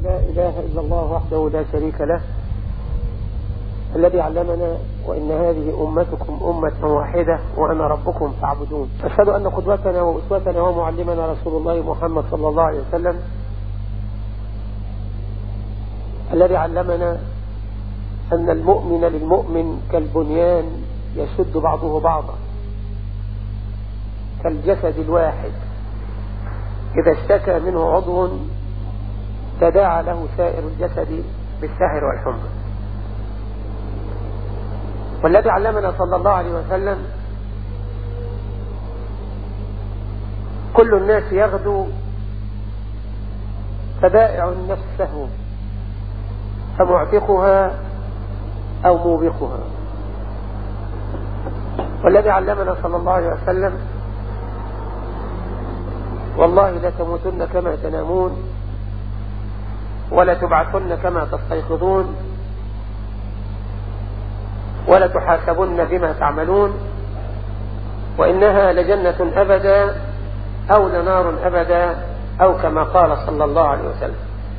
لا إله إلا الله وحده لا شريك له الذي علمنا وإن هذه أمتكم أمة واحدة وأنا ربكم فاعبدون أشهد أن قدوتنا وأسوتنا ومعلمنا رسول الله محمد صلى الله عليه وسلم الذي علمنا أن المؤمن للمؤمن كالبنيان يشد بعضه بعضا كالجسد الواحد إذا اشتكى منه عضو تداعى له سائر الجسد بالسهر والحمى والذي علمنا صلى الله عليه وسلم كل الناس يغدو فبائع نفسه فمعتقها أو موبقها والذي علمنا صلى الله عليه وسلم والله لا تموتن كما تنامون ولا تبعثن كما تستيقظون ولا تحاسبن بما تعملون وإنها لجنة أبدا أو لنار أبدا أو كما قال صلى الله عليه وسلم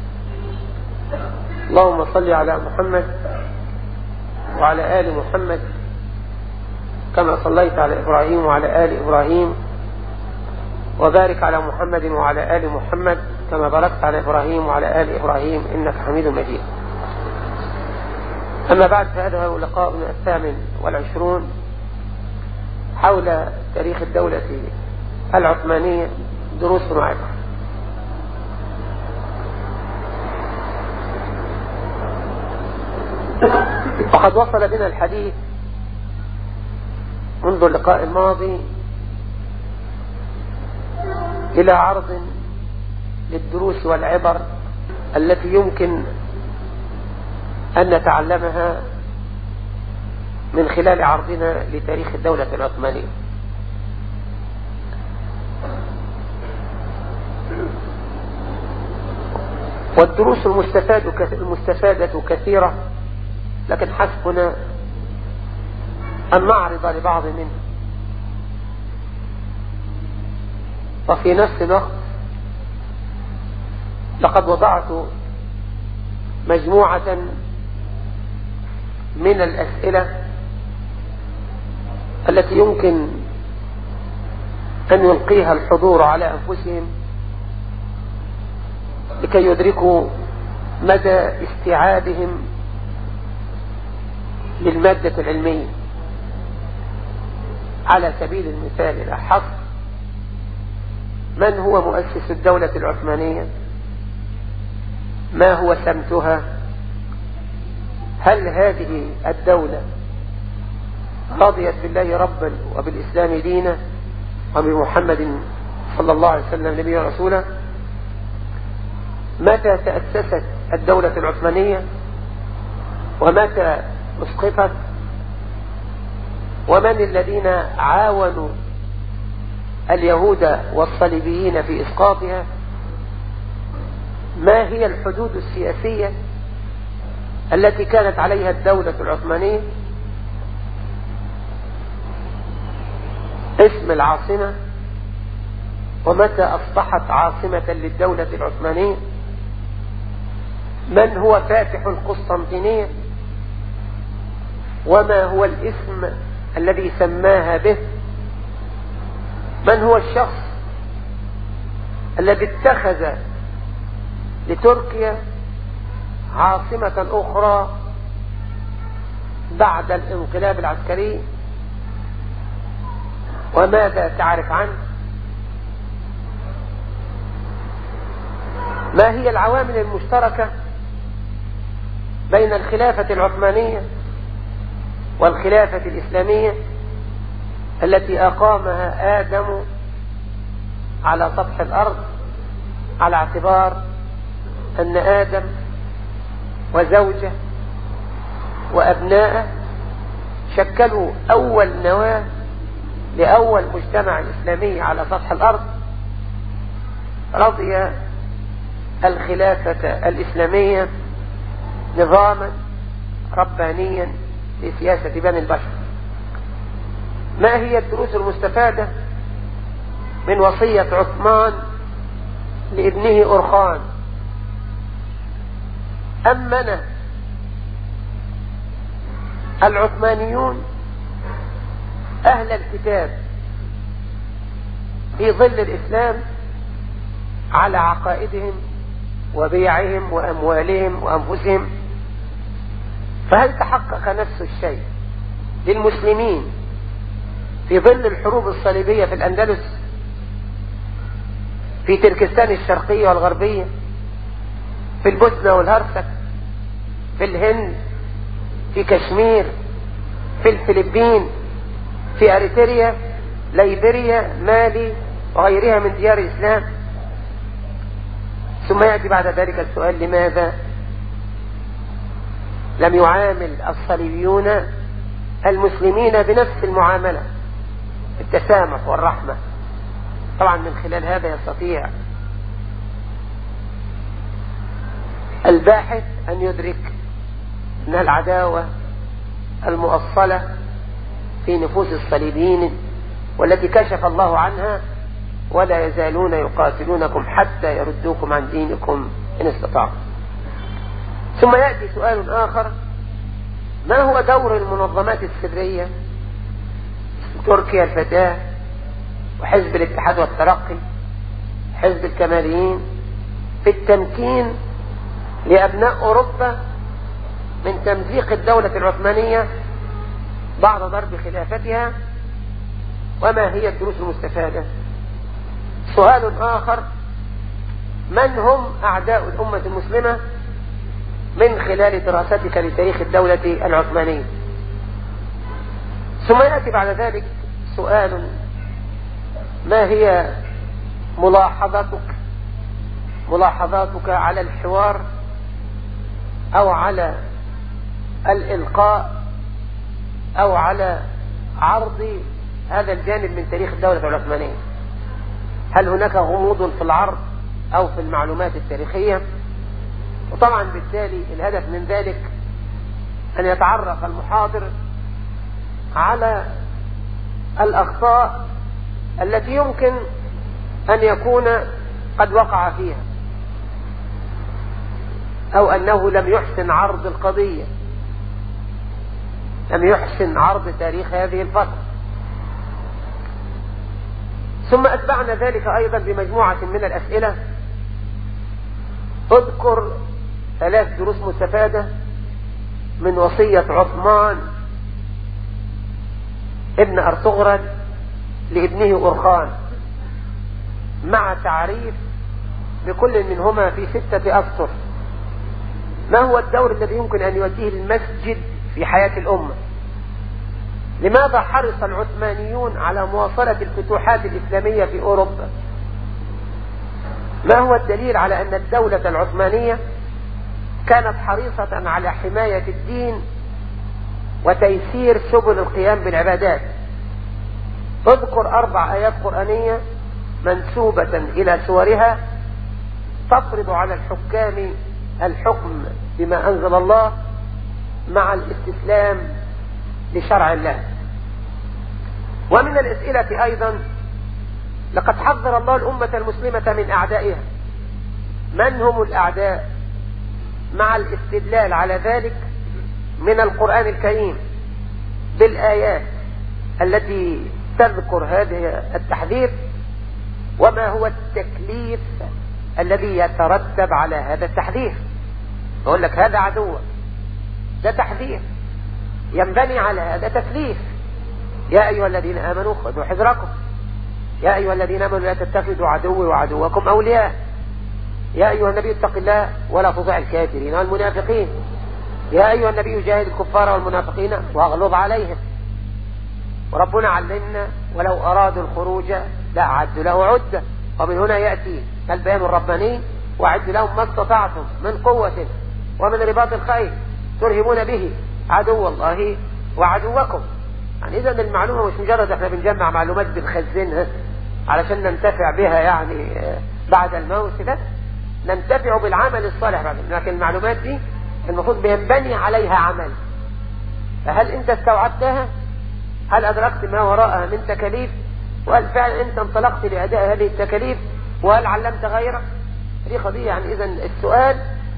اللهم صل على محمد وعلى آل محمد كما صليت على إبراهيم وعلى آل إبراهيم وبارك على محمد وعلى آل محمد كما باركت على إبراهيم وعلى آل إبراهيم إنك حميد مجيد أما بعد فهذا هو لقاؤنا الثامن والعشرون حول تاريخ الدولة العثمانية دروس وعبر وقد وصل بنا الحديث منذ اللقاء الماضي إلى عرض للدروس والعبر التي يمكن أن نتعلمها من خلال عرضنا لتاريخ الدولة العثمانية والدروس المستفاد المستفادة كثيرة لكن حسبنا أن نعرض لبعض منها وفي نفس الوقت لقد وضعت مجموعة من الأسئلة التي يمكن أن يلقيها الحضور على أنفسهم لكي يدركوا مدى استيعابهم للمادة العلمية على سبيل المثال الأحق من هو مؤسس الدولة العثمانية ما هو سمتها هل هذه الدولة رضيت بالله ربا وبالإسلام دينا وبمحمد صلى الله عليه وسلم نبيا رسولا متى تأسست الدولة العثمانية ومتى اسقطت ومن الذين عاونوا اليهود والصليبيين في إسقاطها ما هي الحدود السياسية التي كانت عليها الدولة العثمانية اسم العاصمة ومتى أصبحت عاصمة للدولة العثمانية من هو فاتح القسطنطينية وما هو الاسم الذي سماها به من هو الشخص الذي اتخذ لتركيا عاصمة أخرى بعد الانقلاب العسكري وماذا تعرف عنه ما هي العوامل المشتركة بين الخلافة العثمانية والخلافة الإسلامية التي أقامها آدم على سطح الأرض على اعتبار أن آدم وزوجه وأبناءه شكلوا أول نواة لأول مجتمع إسلامي على سطح الأرض رضي الخلافة الإسلامية نظاما ربانيا لسياسة بني البشر ما هي الدروس المستفادة من وصية عثمان لابنه أرخان أمن العثمانيون أهل الكتاب في ظل الإسلام على عقائدهم وبيعهم وأموالهم وأنفسهم فهل تحقق نفس الشيء للمسلمين في ظل الحروب الصليبية في الأندلس في تركستان الشرقية والغربية في البوسنة والهرسك في الهند في كشمير في الفلبين في أريتريا ليبيريا مالي وغيرها من ديار الإسلام ثم يأتي بعد ذلك السؤال لماذا لم يعامل الصليبيون المسلمين بنفس المعاملة التسامح والرحمة طبعا من خلال هذا يستطيع الباحث أن يدرك أن العداوة المؤصلة في نفوس الصليبيين والتي كشف الله عنها ولا يزالون يقاتلونكم حتى يردوكم عن دينكم إن استطاعوا ثم يأتي سؤال آخر ما هو دور المنظمات السرية تركيا الفتاة وحزب الاتحاد والترقي حزب الكماليين في التمكين لأبناء أوروبا من تمزيق الدولة العثمانية بعد ضرب خلافتها وما هي الدروس المستفادة سؤال آخر من هم أعداء الأمة المسلمة من خلال دراستك لتاريخ الدولة العثمانية ثم يأتي بعد ذلك سؤال ما هي ملاحظتك ملاحظاتك على الحوار أو على الإلقاء أو على عرض هذا الجانب من تاريخ الدولة العثمانية هل هناك غموض في العرض أو في المعلومات التاريخية وطبعا بالتالي الهدف من ذلك أن يتعرف المحاضر على الأخطاء التي يمكن أن يكون قد وقع فيها أو أنه لم يحسن عرض القضية لم يحسن عرض تاريخ هذه الفترة ثم أتبعنا ذلك أيضا بمجموعة من الأسئلة اذكر ثلاث دروس مستفادة من وصية عثمان ابن أرطغرل لابنه أرخان مع تعريف بكل منهما في ستة أسطر ما هو الدور الذي يمكن أن يؤديه المسجد في حياة الأمة لماذا حرص العثمانيون على مواصلة الفتوحات الإسلامية في أوروبا ما هو الدليل على أن الدولة العثمانية كانت حريصة على حماية الدين وتيسير سبل القيام بالعبادات اذكر أربع آيات قرآنية منسوبة إلى سورها تفرض على الحكام الحكم بما أنزل الله مع الاستسلام لشرع الله ومن الأسئلة أيضا لقد حذر الله الأمة المسلمة من أعدائها من هم الأعداء مع الاستدلال على ذلك من القرآن الكريم بالآيات التي تذكر هذه التحذير وما هو التكليف الذي يترتب على هذا التحذير يقول لك هذا عدو ده تحذير ينبني على هذا تكليف يا أيها الذين آمنوا خذوا حذركم يا أيها الذين آمنوا لا تتخذوا عدوي وعدوكم أولياء يا أيها النبي اتق الله ولا تطع الكافرين والمنافقين يا أيها النبي جاهد الكفار والمنافقين واغلظ عليهم وربنا علمنا ولو أرادوا الخروج لأعدوا له عدة ومن هنا يأتي البيان الرباني وأعد لهم ما استطعتم من قوة ومن رباط الخيل ترهبون به عدو الله وعدوكم يعني إذا المعلومة مش مجرد احنا بنجمع معلومات بنخزنها علشان ننتفع بها يعني بعد الموت لا ننتفع بالعمل الصالح بعد لكن المعلومات دي المفروض بينبني عليها عمل فهل انت استوعبتها هل ادركت ما وراءها من تكاليف وهل فعلا انت انطلقت لاداء هذه التكاليف وهل علمت غيرك دي قضية يعني اذا السؤال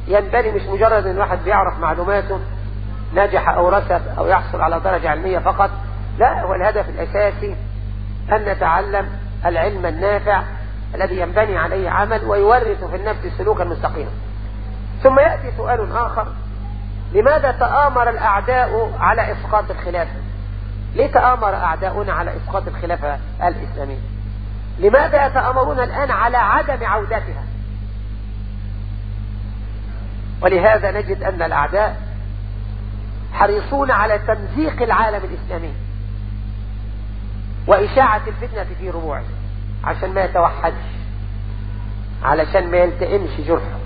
ينبني مش مجرد ان الواحد بيعرف معلوماته نجح او رسب او يحصل على درجة علمية فقط لا هو الهدف الاساسي ان نتعلم العلم النافع الذي ينبني عليه عمل ويورث في النفس سلوكا مستقيما ثم يأتي سؤال آخر لماذا تآمر الأعداء على إسقاط الخلافة ليه تآمر أعداؤنا على إسقاط الخلافة الإسلامية لماذا يتآمرون الآن على عدم عودتها ولهذا نجد أن الأعداء حريصون على تمزيق العالم الإسلامي وإشاعة الفتنة في ربوعه عشان ما يتوحدش علشان ما يلتئمش جرحه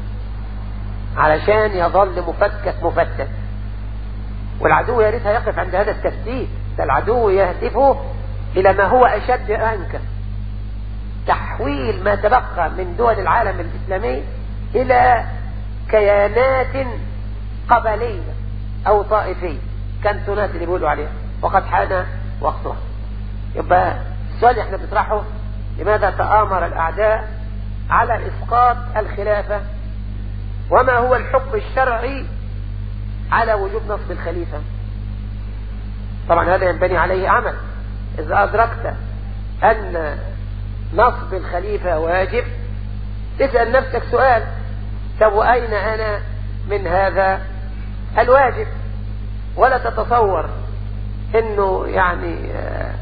علشان يظل مفكك مفتت والعدو يا ريتها يقف عند هذا التفتيت ده العدو يهدف إلى ما هو أشد أنكا تحويل ما تبقى من دول العالم الإسلامي إلى كيانات قبلية أو طائفية كانتونات اللي بيقولوا عليها وقد حان وقتها يبقى السؤال اللي احنا بنطرحه لماذا تآمر الأعداء على إسقاط الخلافة وما هو الحكم الشرعي على وجوب نصب الخليفة طبعا هذا ينبني عليه عمل إذا أدركت أن نصب الخليفة واجب تسأل نفسك سؤال طب وأين أنا من هذا الواجب ولا تتصور انه يعني آآ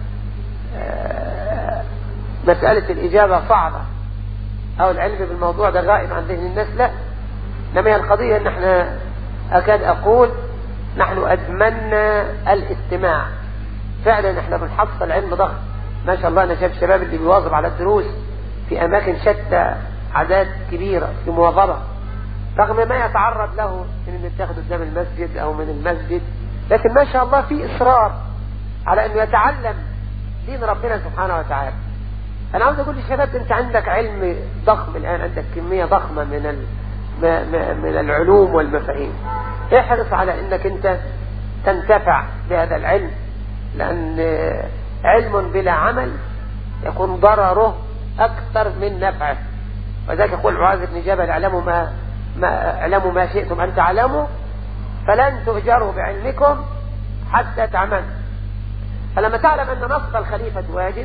آآ مسألة الإجابة صعبة أو العلم بالموضوع ده غائب عن ذهن الناس لا إنما هي القضية إن احنا أكاد أقول نحن أدمنا الاستماع فعلا احنا بنحصل علم ضخم ما شاء الله أنا شايف الشباب اللي بيواظب على الدروس في أماكن شتى عدد كبيرة في مواظبة رغم ما يتعرض له من انه يتاخد قدام المسجد او من المسجد لكن ما شاء الله في اصرار على انه يتعلم دين ربنا سبحانه وتعالى انا عاوز اقول للشباب انت عندك علم ضخم الان عندك كمية ضخمة من ال... من العلوم والمفاهيم احرص على انك انت تنتفع بهذا العلم لان علم بلا عمل يكون ضرره اكثر من نفعه وذلك يقول معاذ بن جبل اعلموا ما ما اعلموا ما شئتم ان تعلموا فلن تؤجروا بعلمكم حتى تعملوا فلما تعلم ان نصب الخليفة واجب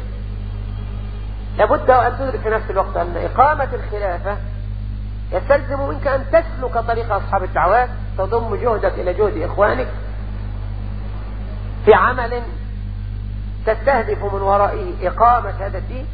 لابد ان تدرك في نفس الوقت ان اقامة الخلافة يستلزم منك ان تسلك طريق اصحاب الدعوات تضم جهدك الى جهد اخوانك في عمل تستهدف من ورائه اقامة هذا الدين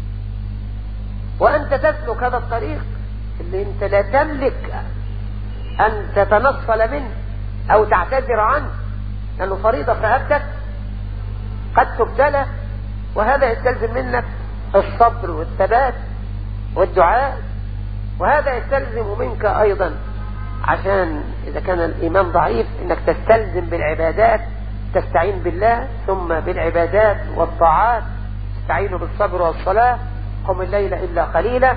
وانت تسلك هذا الطريق اللي انت لا تملك ان تتنصل منه او تعتذر عنه لانه فريضة في رقبتك قد تبتلى وهذا يستلزم منك الصبر والثبات والدعاء وهذا يستلزم منك ايضا عشان اذا كان الايمان ضعيف انك تستلزم بالعبادات تستعين بالله ثم بالعبادات والطاعات تستعين بالصبر والصلاة قم الليل الا قليلا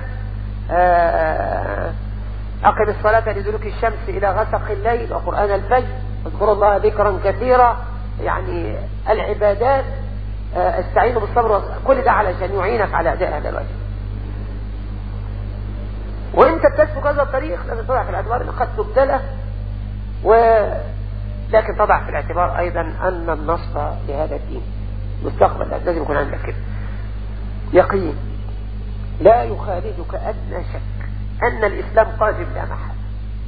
أقم الصلاة لدلوك الشمس إلى غسق الليل وقرآن الفجر اذكروا الله ذكرا كثيرا يعني العبادات استعينوا بالصبر كل ده علشان يعينك على أداء هذا الواجب وانت بتسلك هذا الطريق لازم تضع في الاعتبار انك قد تبتلى و لكن تضع في الاعتبار ايضا ان النصر لهذا الدين مستقبل لازم يكون عندك كده يقين لا يخالجك أدنى شك أن الإسلام قادم لا محالة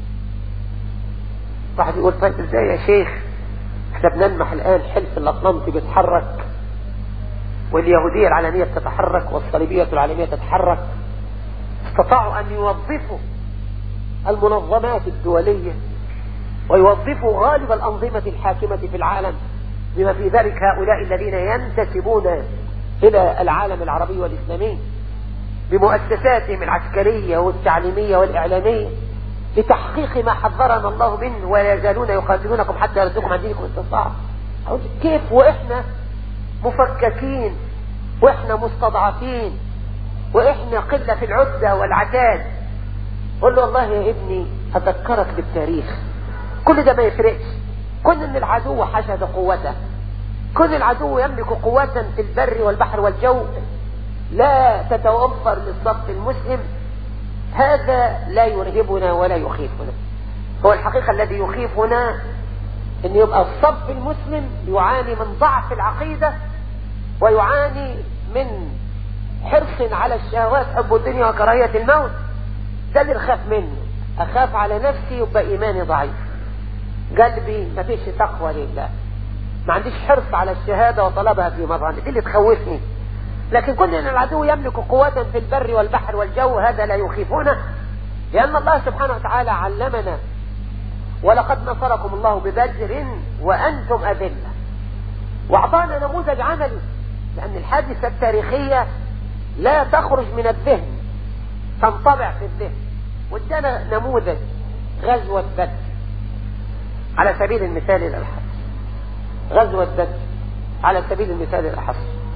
واحد يقول طيب ازاي يا شيخ احنا بنلمح الآن حلف الأطلنطي بيتحرك واليهودية العالمية بتتحرك والصليبية العالمية تتحرك استطاعوا أن يوظفوا المنظمات الدولية ويوظفوا غالب الأنظمة الحاكمة في العالم بما في ذلك هؤلاء الذين ينتسبون إلى العالم العربي والإسلامي بمؤسساتهم العسكرية والتعليمية والإعلامية لتحقيق ما حذرنا الله منه ولا يزالون يقاتلونكم حتى يردوكم عن دينكم استطاعوا كيف وإحنا مفككين وإحنا مستضعفين وإحنا قلة في العدة والعتاد قل له والله يا ابني أذكرك بالتاريخ كل ده ما يفرقش كل ان العدو حشد قوته كل العدو يملك قوة في البر والبحر والجو لا تتوفر للصف المسلم هذا لا يرهبنا ولا يخيفنا هو الحقيقة الذي يخيفنا ان يبقى الصف المسلم يعاني من ضعف العقيدة ويعاني من حرص على الشهوات حب الدنيا وكراهية الموت ده اللي نخاف منه اخاف على نفسي يبقى ايماني ضعيف قلبي ما فيش تقوى لله ما عنديش حرص على الشهادة وطلبها في مرة دي اللي تخوفني لكن كل ان العدو يملك قوة في البر والبحر والجو هذا لا يخيفنا لأن الله سبحانه وتعالى علمنا ولقد نصركم الله ببدر وأنتم أذلة وأعطانا نموذج عملي لأن الحادثة التاريخية لا تخرج من الذهن تنطبع في الذهن وادانا نموذج غزوة بدر على سبيل المثال الألحظ غزوة بدر على سبيل المثال الأحص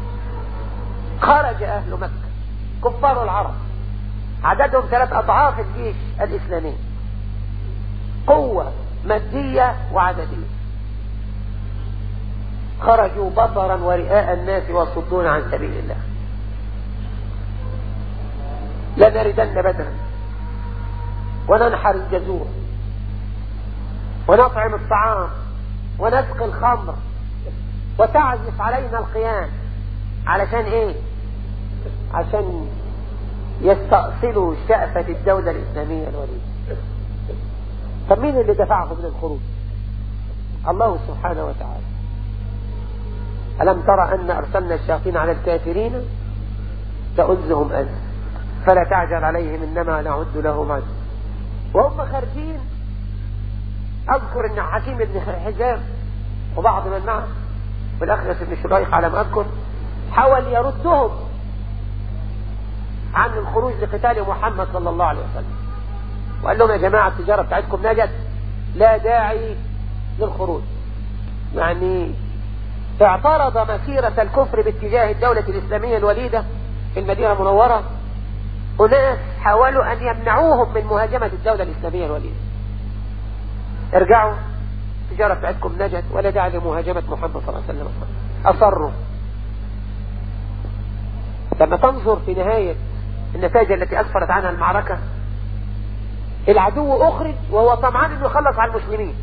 خرج أهل مكة كفار العرب عددهم ثلاث أضعاف الجيش الإسلامي قوة مادية وعددية خرجوا بطرا ورئاء الناس ويصدون عن سبيل الله لنردن بدرا وننحر الجزور ونطعم الطعام ونسقي الخمر وتعزف علينا القيام علشان ايه عشان يستأصلوا شأفة الدولة الإسلامية الوليدة طب مين اللي دفعهم للخروج الله سبحانه وتعالى ألم ترى أن أرسلنا الشياطين على الكافرين تأذهم أذى فلا تعجل عليهم إنما نعد لهم عد وهم خارجين أذكر أن حكيم بن حزام وبعض من معه والأخنس بن شريح على ما أذكر حاول يردهم عن الخروج لقتال محمد صلى الله عليه وسلم وقال لهم يا جماعة التجارة بتاعتكم نجت لا داعي للخروج يعني اعترض مسيرة الكفر باتجاه الدولة الإسلامية الوليدة في المدينة المنورة أناس حاولوا أن يمنعوهم من مهاجمة الدولة الإسلامية الوليدة ارجعوا التجارة بتاعتكم نجت ولا داعي لمهاجمة محمد صلى الله عليه وسلم أصروا لما تنظر في نهاية النتائج التي أسفرت عنها المعركة العدو أخرج وهو طمعان أنه يخلص على المسلمين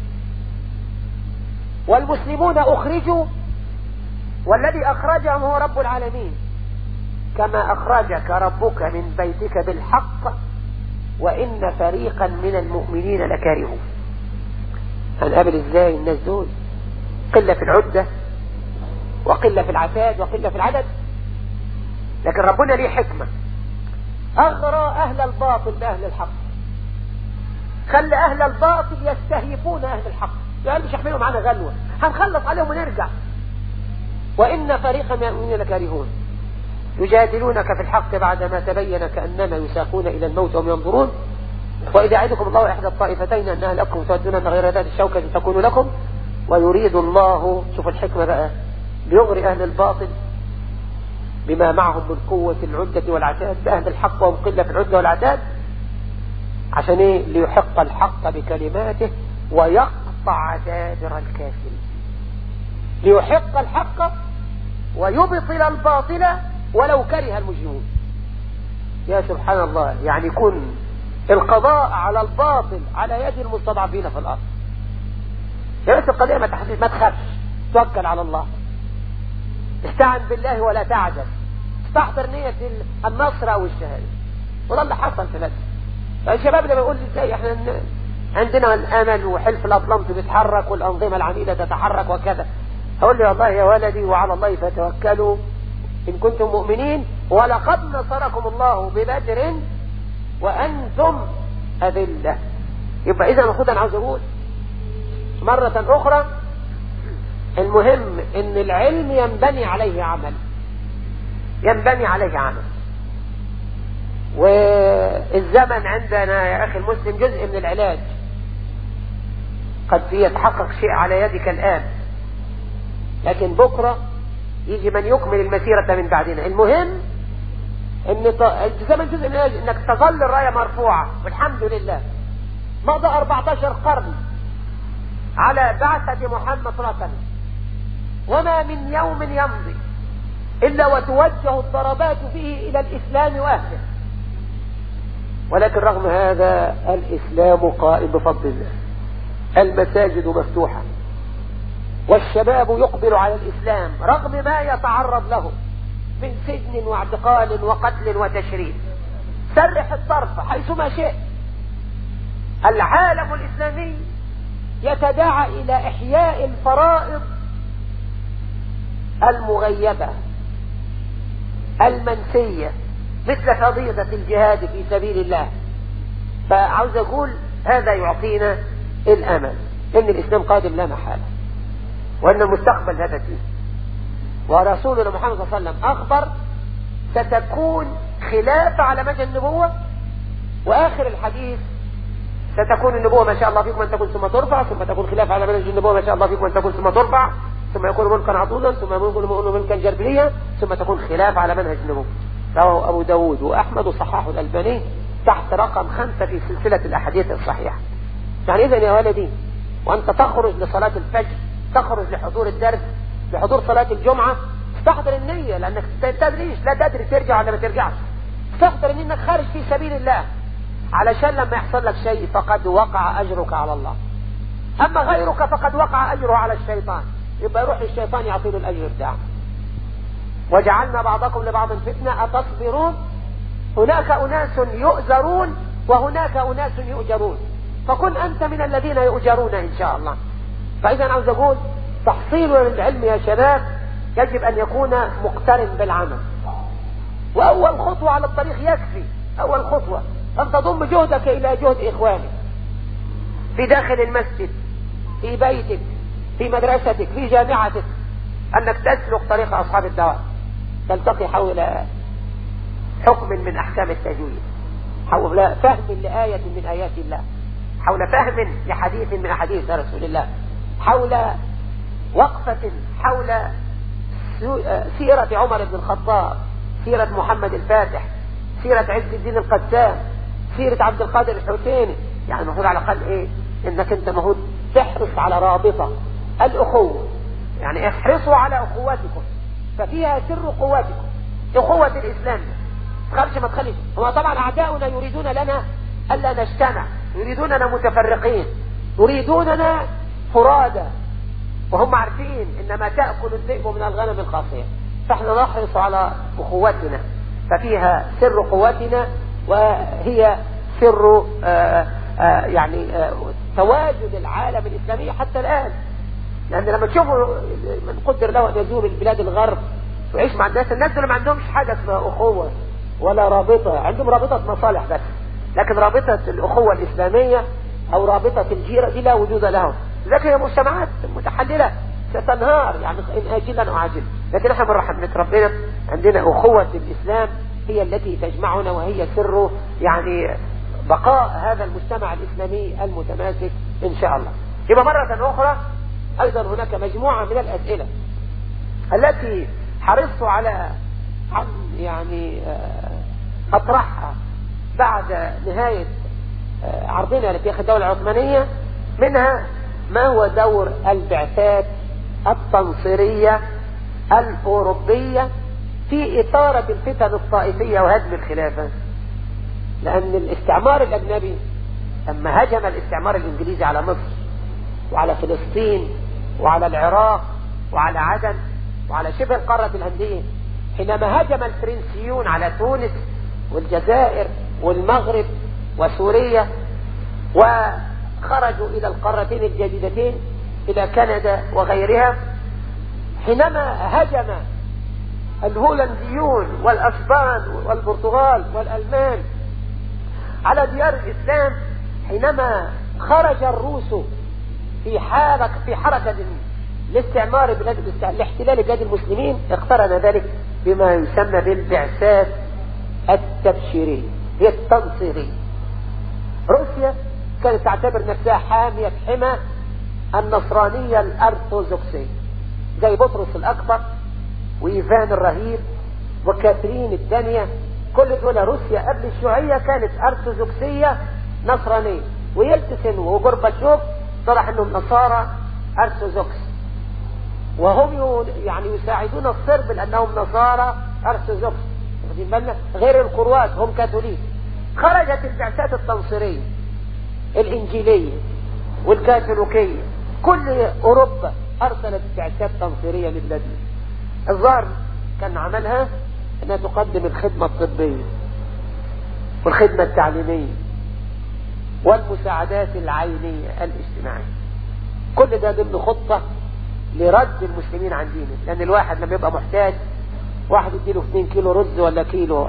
والمسلمون أخرجوا والذي أخرجهم هو رب العالمين كما أخرجك ربك من بيتك بالحق وإن فريقا من المؤمنين لكارهون هنقابل ازاي الناس دول قلة في العدة وقلة في العتاد وقلة في العدد لكن ربنا ليه حكمة أغرى أهل الباطل بأهل الحق خلى أهل الباطل يستهيفون أهل الحق يعني مش يحملوا معانا غلوة هنخلص عليهم ونرجع وإن فريقا من المؤمنين لكارهون يجادلونك في الحق بعدما تبين كأنما يساقون إلى الموت وهم ينظرون وإذا عدكم الله إحدى الطائفتين أنها لكم تودون غير ذات الشوكة تكون لكم ويريد الله شوف الحكمة بقى ليغري أهل الباطل بما معهم من قوة العدة والعتاد بأهل الحق وهم قلة في العدة والعتاد عشان ايه ليحق الحق بكلماته ويقطع دابر الكافرين ليحق الحق ويبطل الباطل ولو كره المجرمون يا سبحان الله يعني يكون القضاء على الباطل على يد المستضعفين في الأرض يا بس القضية ما تحسيش ما تخافش توكل على الله استعن بالله ولا تعجل استحضر نية النصر أو الشهادة وده اللي حصل في مصر الشباب لما يقول لي ازاي احنا عندنا الامل وحلف الاطلنطي بيتحرك والانظمه العميده تتحرك وكذا اقول له والله يا ولدي وعلى الله فتوكلوا ان كنتم مؤمنين ولقد نصركم الله ببدر وانتم اذله يبقى اذا المفروض انا عاوز اقول مرة اخرى المهم ان العلم ينبني عليه عمل ينبني عليه عمل والزمن عندنا يا أخي المسلم جزء من العلاج قد يتحقق شيء على يدك الآن لكن بكرة يجي من يكمل المسيرة من بعدنا المهم ان الزمن جزء من العلاج انك تظل الراية مرفوعة والحمد لله مضى 14 قرن على بعثة محمد صلى الله عليه وسلم وما من يوم يمضي إلا وتوجه الضربات فيه إلى الإسلام وأهله ولكن رغم هذا الإسلام قائم بفضل الله المساجد مفتوحة والشباب يقبل على الإسلام رغم ما يتعرض له من سجن واعتقال وقتل وتشريد سرح الطرف حيثما شئت العالم الإسلامي يتداعى إلى إحياء الفرائض المغيبة المنسية مثل فريضة الجهاد في سبيل الله فعاوز أقول هذا يعطينا الأمل إن الإسلام قادم لا محالة وأن المستقبل هذا فيه ورسولنا محمد صلى الله عليه وسلم أخبر ستكون خلافة على مدى النبوة وآخر الحديث ستكون النبوة ما شاء الله فيكم أن تكون ثم ترفع ثم تكون خلافة على منهج النبوة ما شاء الله فيكم أن تكون ثم ترفع ثم يكون ملكا عضودا ثم يكون ملكا جربليا ثم تكون خلافة على منهج النبوة رواه أبو داود وأحمد وصححه الألباني تحت رقم خمسة في سلسلة الأحاديث الصحيحة يعني إذا يا ولدي وأنت تخرج لصلاة الفجر تخرج لحضور الدرس لحضور صلاة الجمعة استحضر النية لأنك تدريش لا تدري ترجع ولا ما ترجعش استحضر إنك خارج في سبيل الله علشان لما يحصل لك شيء فقد وقع أجرك على الله أما غيرك فقد وقع أجره على الشيطان يبقى يروح الشيطان يعطيه الأجر بتاعه وجعلنا بعضكم لبعض فتنة أتصبرون هناك أناس يؤجرون وهناك أناس يؤجرون فكن أنت من الذين يؤجرون إن شاء الله فإذا عاوز أقول تحصيل العلم يا شباب يجب أن يكون مقترن بالعمل وأول خطوة على الطريق يكفي أول خطوة أن تضم جهدك إلى جهد إخوانك في داخل المسجد في بيتك في مدرستك في جامعتك أنك تسلك طريق أصحاب الدوام تلتقي حول حكم من أحكام التجويد حول فهم لآية من آيات الله حول فهم لحديث من أحاديث رسول الله حول وقفة حول سيرة عمر بن الخطاب سيرة محمد الفاتح سيرة عز الدين القسام سيرة عبد القادر الحسيني يعني المفروض على الأقل إيه إنك أنت المفروض تحرص على رابطة الأخوة يعني احرصوا على أخواتكم ففيها سر قوتكم أخوة الإسلام تخلش ما تخليش هو طبعا أعداؤنا يريدون لنا ألا نجتمع يريدوننا متفرقين يريدوننا فرادى وهم عارفين إنما تأكل الذئب من الغنم الخاصية فاحنا نحرص على أخوتنا ففيها سر قوتنا وهي سر آآ آآ يعني آآ تواجد العالم الإسلامي حتى الآن لأن لما تشوفوا من قدر له أن يزور البلاد الغرب ويعيش مع الناس الناس اللي ما عندهمش حاجة اسمها أخوة ولا رابطة عندهم رابطة مصالح بس لكن رابطة الأخوة الإسلامية أو رابطة الجيرة دي لا وجود لهم لكن هي مجتمعات متحللة ستنهار يعني إن آجلا أو عاجلا لكن احنا من رحمة ربنا عندنا أخوة الإسلام هي التي تجمعنا وهي سر يعني بقاء هذا المجتمع الإسلامي المتماسك إن شاء الله يبقى مرة أخرى أيضا هناك مجموعة من الأسئلة التي حرصت على يعني أطرحها بعد نهاية عرضنا في الدولة العثمانية منها ما هو دور البعثات التنصيرية الأوروبية في إثارة الفتن الطائفية وهدم الخلافة لأن الاستعمار الأجنبي لما هجم الاستعمار الإنجليزي على مصر وعلى فلسطين وعلى العراق وعلى عدن وعلى شبه القارة الهندية حينما هجم الفرنسيون على تونس والجزائر والمغرب وسوريا وخرجوا إلى القارتين الجديدتين إلى كندا وغيرها حينما هجم الهولنديون والأسبان والبرتغال والألمان على ديار الإسلام حينما خرج الروس في حركة في حركة الاستعمار بلاد الاحتلال بلاد المسلمين اقترن ذلك بما يسمى بالبعثات التبشيرية هي التنصيرية روسيا كانت تعتبر نفسها حامية حمى النصرانية الأرثوذكسية زي بطرس الأكبر وإيفان الرهيب وكاترين الثانية كل دول روسيا قبل الشيوعية كانت أرثوذكسية نصرانية ويلتسن وجورباتشوف طرح انهم نصارى ارثوذكس وهم يعني يساعدون الصرب لانهم نصارى ارثوذكس واخدين بالنا غير القروات هم كاثوليك خرجت البعثات التنصيريه الانجيليه والكاثوليكية كل أوروبا أرسلت بعثات تنصيرية لبلادنا الظاهر كان عملها أنها تقدم الخدمة الطبية والخدمة التعليمية والمساعدات العينية الاجتماعية كل ده ضمن خطة لرد المسلمين عن دينه لأن الواحد لما يبقى محتاج واحد يديله 2 كيلو رز ولا كيلو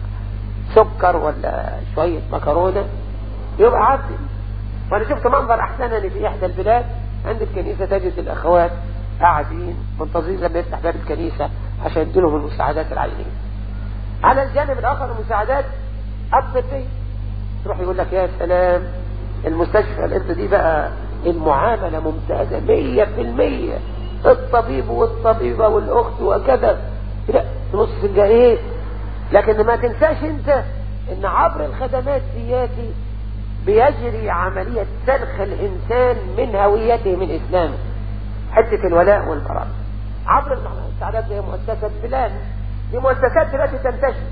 سكر ولا شوية مكرونة يبقى عبد وانا شفت منظر احسنني في احدى البلاد عند الكنيسة تجد الاخوات قاعدين منتظرين لما يفتح باب الكنيسة عشان يديلهم المساعدات العينية على الجانب الاخر المساعدات الطبية تروح يقول لك يا سلام المستشفى الانت دي بقى المعاملة ممتازة مية في المية الطبيب والطبيبة والاخت وكذا لا نص الجريد لكن ما تنساش انت ان عبر الخدمات دياتي بيجري عملية سلخ الانسان من هويته من اسلامه حتة الولاء والبراء عبر المساعدات زي مؤسسة بلاد دي مؤسسات دلوقتي تنتشر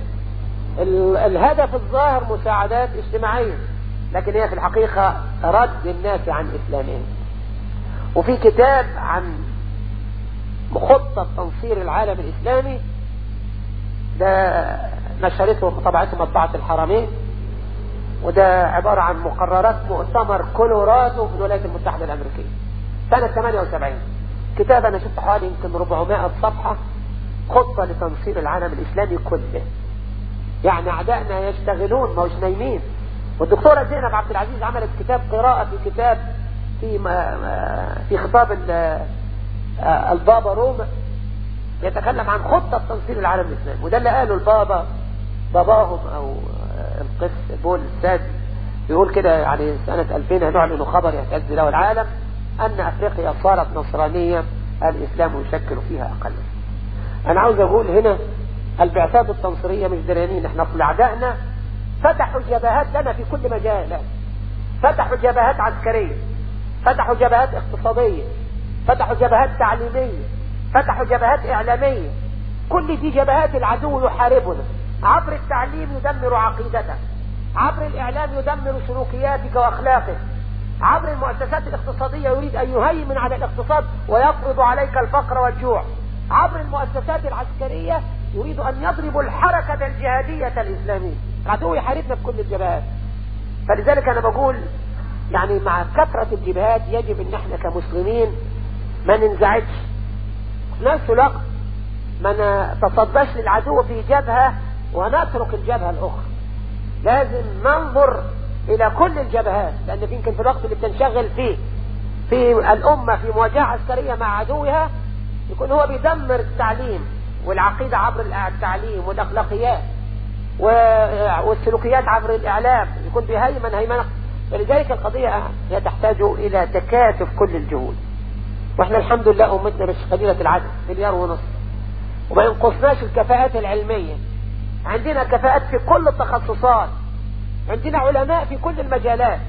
الهدف الظاهر مساعدات اجتماعية لكن هي في الحقيقة رد الناس عن اسلامهم وفي كتاب عن خطة تنصير العالم الاسلامي ده نشرته طبعته مطبعة الحرمين وده عبارة عن مقررات مؤتمر كولورادو في الولايات المتحدة الأمريكية سنة 78 كتاب أنا شفت حوالي يمكن 400 صفحة خطة لتنصير العالم الإسلامي كله يعني أعدائنا يشتغلون ما هوش نايمين والدكتورة زينب عبد العزيز عملت كتاب قراءة في كتاب في في خطاب البابا روما يتكلم عن خطة تنصير العالم الإسلامي وده اللي قاله البابا باباهم أو القس بول السادس يقول كده يعني سنة 2000 هنعلن خبر يهتز له العالم أن أفريقيا صارت نصرانية الإسلام يشكل فيها أقل أنا عاوز أقول هنا البعثات التنصيرية مش دريانين احنا أصل أعدائنا فتحوا جبهات لنا في كل مجال فتحوا جبهات عسكرية فتحوا جبهات اقتصادية فتحوا جبهات تعليمية فتحوا جبهات إعلامية كل دي جبهات العدو يحاربنا عبر التعليم يدمر عقيدتك عبر الإعلام يدمر سلوكياتك وأخلاقك عبر المؤسسات الاقتصادية يريد أن يهيمن على الاقتصاد ويفرض عليك الفقر والجوع عبر المؤسسات العسكرية يريد أن يضرب الحركة الجهادية الإسلامية العدو يحاربنا في كل الجبهات فلذلك أنا بقول يعني مع كثرة الجبهات يجب أن احنا كمسلمين ما ننزعجش في نفس الوقت ما نتصداش للعدو في جبهة ونترك الجبهة الأخرى لازم ننظر إلى كل الجبهات لأن في يمكن في الوقت اللي بتنشغل فيه في الأمة في مواجهة عسكرية مع عدوها يكون هو بيدمر التعليم والعقيدة عبر التعليم والأخلاقيات والسلوكيات عبر الإعلام يكون بيهيمن هيمنة فلذلك القضية هي تحتاج إلى تكاتف كل الجهود واحنا الحمد لله أمتنا مش قليلة العدد مليار ونصف وما ينقصناش الكفاءات العلمية عندنا كفاءات في كل التخصصات عندنا علماء في كل المجالات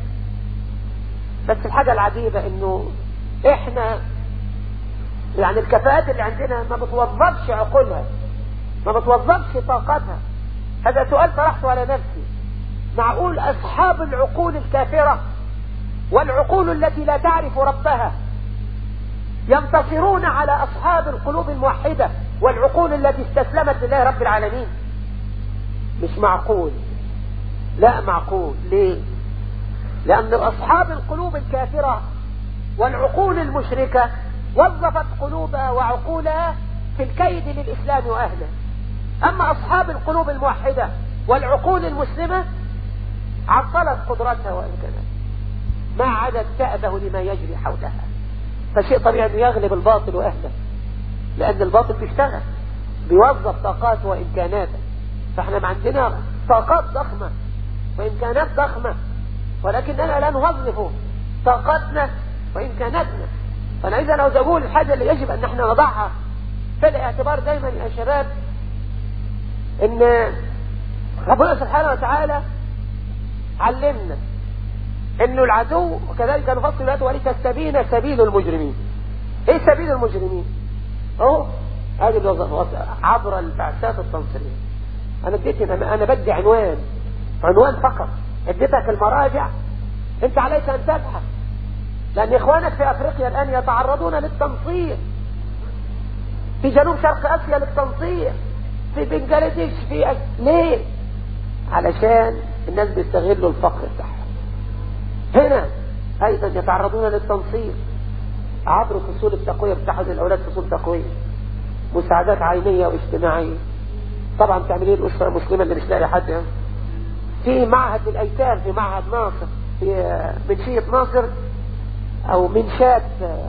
بس الحاجة العجيبة انه احنا يعني الكفاءات اللي عندنا ما بتوظفش عقولها ما بتوظفش طاقتها هذا سؤال طرحته على نفسي معقول اصحاب العقول الكافرة والعقول التي لا تعرف ربها ينتصرون على اصحاب القلوب الموحدة والعقول التي استسلمت لله رب العالمين مش معقول لا معقول ليه لأن أصحاب القلوب الكافرة والعقول المشركة وظفت قلوبها وعقولها في الكيد للإسلام وأهله أما أصحاب القلوب الموحدة والعقول المسلمة عطلت قدرتها وإمكاناتها ما عادت تأبه لما يجري حولها فشيء طبيعي أنه يغلب الباطل وأهله لأن الباطل بيشتغل بيوظف طاقاته وإمكاناته فاحنا عندنا طاقات ضخمة وإمكانات ضخمة ولكننا لا نوظف طاقتنا وإمكاناتنا فأنا إذا لو أقول الحاجة اللي يجب أن احنا نضعها في الاعتبار دايما يا شباب إن ربنا سبحانه وتعالى علمنا إنه العدو وكذلك نفصل الآيات ولتستبين سبيل المجرمين إيه سبيل المجرمين؟ أهو هذه الوظائف عبر البعثات التنصيرية انا اديت انا بدي لأن إخوانك في أفريقيا الآن يتعرضون للتنصير في جنوب شرق آسيا للتنصير في بنجلاديش في أج... ليه؟ علشان الناس بيستغلوا الفقر بتاعهم هنا أيضا يتعرضون للتنصير عبر فصول التقوية بتاخد الأولاد فصول تقوية مساعدات عينية واجتماعية طبعا تعملين الأسرة المسلمة اللي مش لاقي حد في معهد الأيتام في معهد ناصر في منشية ناصر أو منشات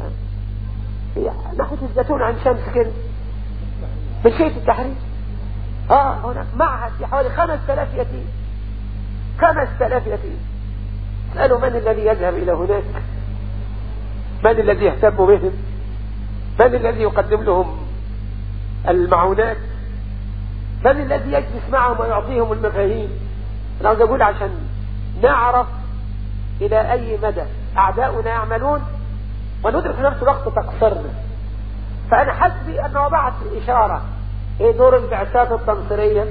في ناحية الزيتون عن شمس كده منشية التحرير اه هنا معهد في حوالي 5000 يتيم 5000 يتيم اسألوا من الذي يذهب إلى هناك من الذي يهتم بهم من الذي يقدم لهم المعونات من الذي يجلس معهم ويعطيهم المفاهيم انا عاوز اقول عشان نعرف الى اي مدى اعداؤنا يعملون وندرك في نفس الوقت تقصيرنا فانا حسبي ان وضعت اشاره ايه دور البعثات التنصيريه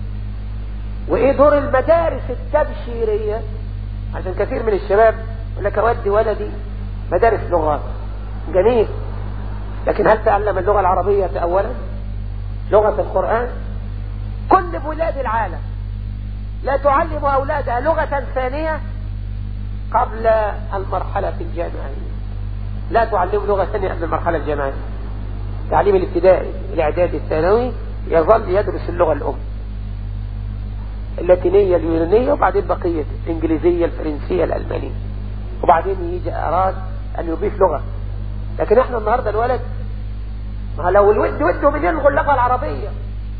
وايه دور المدارس التبشيريه عشان كثير من الشباب يقول لك اودي ولدي مدارس لغات جميل لكن هل تعلم اللغه العربيه اولا لغه القران كل بلاد العالم لا تعلم أولادها لغة ثانية قبل المرحلة الجامعية لا تعلم لغة ثانية قبل المرحلة الجامعية التعليم الابتدائي الإعدادي الثانوي يظل يدرس اللغة الأم اللاتينية اليونانية وبعدين بقية الإنجليزية الفرنسية الألمانية وبعدين يجي أراد أن يضيف لغة لكن احنا النهاردة الولد ما لو الود وده من يلغوا اللغة العربية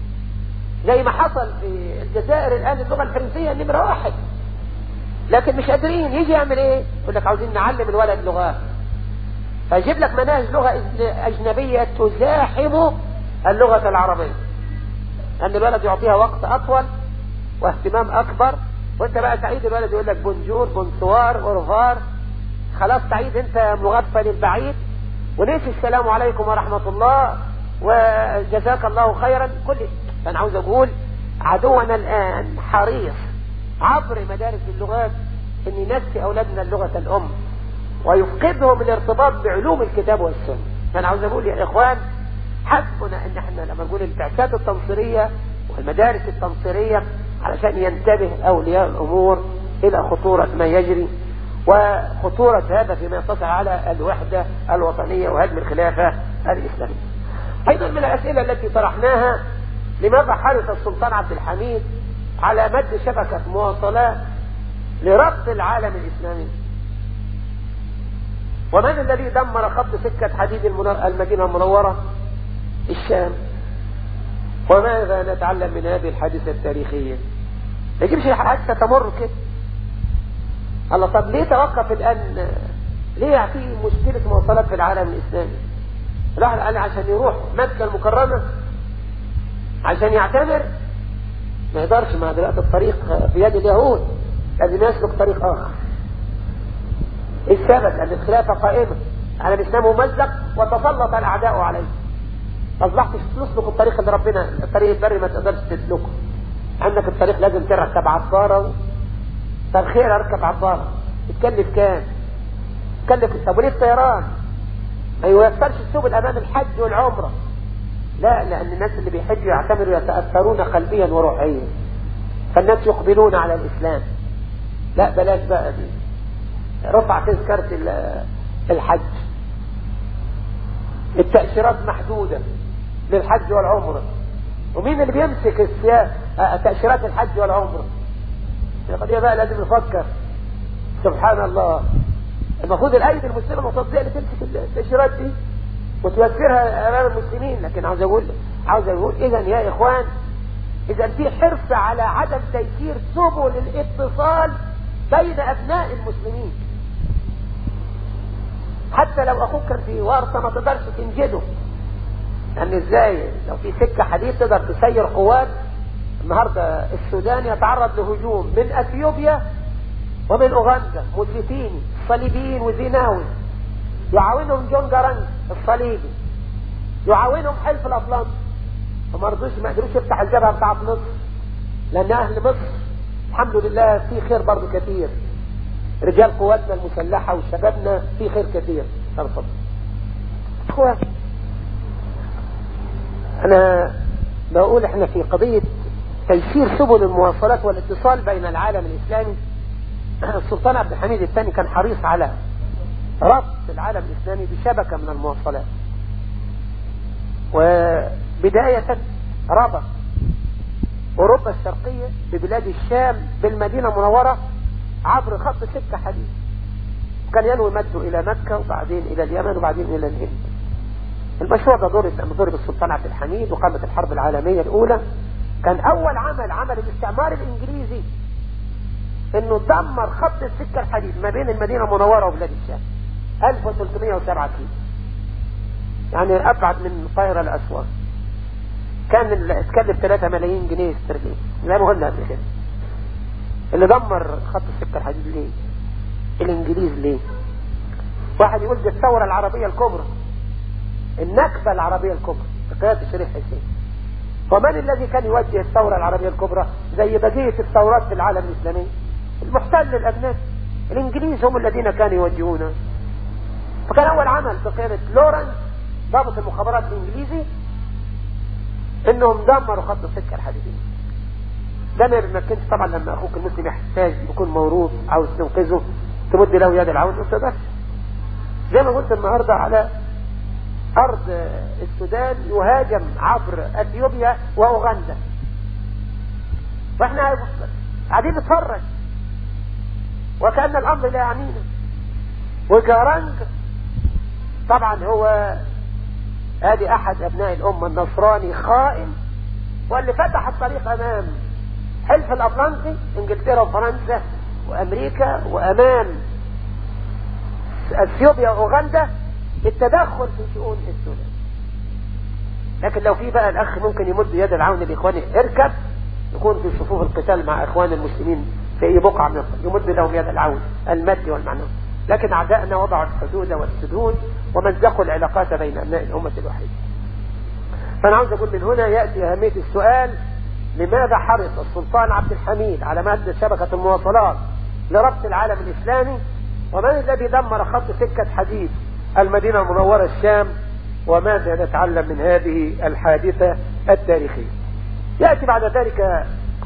زي ما حصل في الجزائر الآن اللغة الفرنسية نمرة واحد لكن مش قادرين يجي يعمل ايه يقول لك عاوزين نعلم الولد لغات فيجيب لك مناهج لغة أجنبية تزاحم اللغة العربية أن الولد يعطيها وقت أطول واهتمام أكبر وانت بقى تعيد الولد يقول لك بونجور بونسوار اورفار خلاص تعيد انت مغفل البعيد ونسي السلام عليكم ورحمة الله وجزاك الله خيرا كل فأنا عاوز أقول عدونا الآن حريص عبر مدارس اللغات أن ينسي أولادنا اللغة الأم ويفقدهم الارتباط بعلوم الكتاب والسنة فأنا عاوز أقول يا إخوان حسبنا أن احنا لما نقول البعثات التنصيرية والمدارس التنصيرية علشان ينتبه أولياء الأمور إلى خطورة ما يجري وخطورة هذا فيما يتصل على الوحدة الوطنية وهدم الخلافة الإسلامية أيضا من الأسئلة التي طرحناها لماذا حرص السلطان عبد الحميد على مد شبكة مواصلات لربط العالم الإسلامي ومن الذي دمر خط سكة حديد المدينة المنورة الشام وماذا نتعلم من هذه الحادثة التاريخية ما يجيبش حادثة تمر كده الله طب ليه توقف الآن ليه في مشكلة مواصلات في العالم الإسلامي راح قال عشان يروح مكة المكرمة عشان يعتمر ما يقدرش ما دلوقتي الطريق في يد اليهود لازم يسلك طريق آخر السبب أن الخلافة قائمة على الإسلام ممزق وتسلط الأعداء عليه أصبحت تسلك الطريق اللي ربنا الطريق البري ما تقدرش تسلكه عندك الطريق لازم تركب عبارة طب خير اركب عبارة تكلف كام تكلف طب وليه الطيران ما يوفرش السبل امام الحج والعمرة لا لان الناس اللي بيحجوا يعتبروا يتأثرون قلبيا وروحيا فالناس يقبلون على الاسلام لا بلاش بقى دي رفع تذكرة الحج التأشيرات محدودة للحج والعمرة ومين اللي بيمسك السياسة تأشيرات الحج والعمرة القضية بقى لازم نفكر سبحان الله المفروض الايدي المسلمه المصدقه اللي تمسك التاشيرات دي وتوفرها امام المسلمين لكن عاوز اقول عاوز اقول اذا يا اخوان اذا في حرص على عدم تيسير سبل الاتصال بين ابناء المسلمين حتى لو اخوك كان في ورطه ما تقدرش تنجده يعني ازاي لو في سكه حديد تقدر تسير قوات النهاردة السودان يتعرض لهجوم من اثيوبيا ومن اوغندا مسلمين صليبيين وزيناوي يعاونهم جون جارانج الصليبي يعاونهم حلف الاطلنطي فما رضوش ما قدروش يفتح الجبهه بتاعت مصر لان اهل مصر الحمد لله في خير برضه كثير رجال قواتنا المسلحة وشبابنا في خير كثير ترفض اخوة انا بقول احنا في قضية تيسير سبل المواصلات والاتصال بين العالم الاسلامي السلطان عبد الحميد الثاني كان حريص على ربط العالم الاسلامي بشبكة من المواصلات وبداية ربط اوروبا الشرقية ببلاد الشام بالمدينة المنورة عبر خط سكة حديد كان ينوي مده الى مكة وبعدين الى اليمن وبعدين الى الهند المشروع ده ضرب ضرب السلطان عبد الحميد وقامت الحرب العالمية الاولى كان اول عمل عمل الاستعمار الانجليزي انه دمر خط السكة الحديد ما بين المدينة المنورة وبلاد الشام 1307 كيلو يعني ابعد من القاهرة لاسوان كان اتكلف 3 ملايين جنيه استرليني زي ما قلنا قبل كده اللي دمر خط السكة الحديد ليه الانجليز ليه واحد يقول دي الثورة العربية الكبرى النكبة العربية الكبرى بقيادة الشريف حسين ومن الذي كان يوجه الثورة العربية الكبرى زي بقية الثورات في العالم الإسلامي المحتل الأجنبي الإنجليز هم الذين كانوا يوجهونه فكان أول عمل بقيادة لورنس ضابط المخابرات الإنجليزي إنهم دمروا خط السكة الحديدية ده ما يمكنش طبعا لما أخوك المسلم يحتاج يكون موروث عاوز تنقذه تمد له يد العون ما تقدرش زي ما قلت النهارده على أرض السودان يهاجم عبر أثيوبيا وأوغندا واحنا قاعدين نتفرج وكأن الأمر لا يعنينا وجارانج طبعا هو ادي احد ابناء الامة النصراني خائن واللي فتح الطريق امام حلف الاطلنطي انجلترا وفرنسا وامريكا وامام اثيوبيا واوغندا التدخل في شؤون السودان لكن لو في بقى الاخ ممكن يمد يد العون لاخوانه اركب يكون في صفوف القتال مع اخوان المسلمين في اي بقعه من يمد لهم يد العون المادي والمعنوي لكن اعدائنا وضعوا الحدود والسدود ومزقوا العلاقات بين ابناء الامه الوحيده فانا عاوز اقول من هنا ياتي اهميه السؤال لماذا حرص السلطان عبد الحميد على مد شبكه المواصلات لربط العالم الاسلامي ومن الذي دمر خط سكه حديد المدينه المنوره الشام وماذا نتعلم من هذه الحادثه التاريخيه ياتي بعد ذلك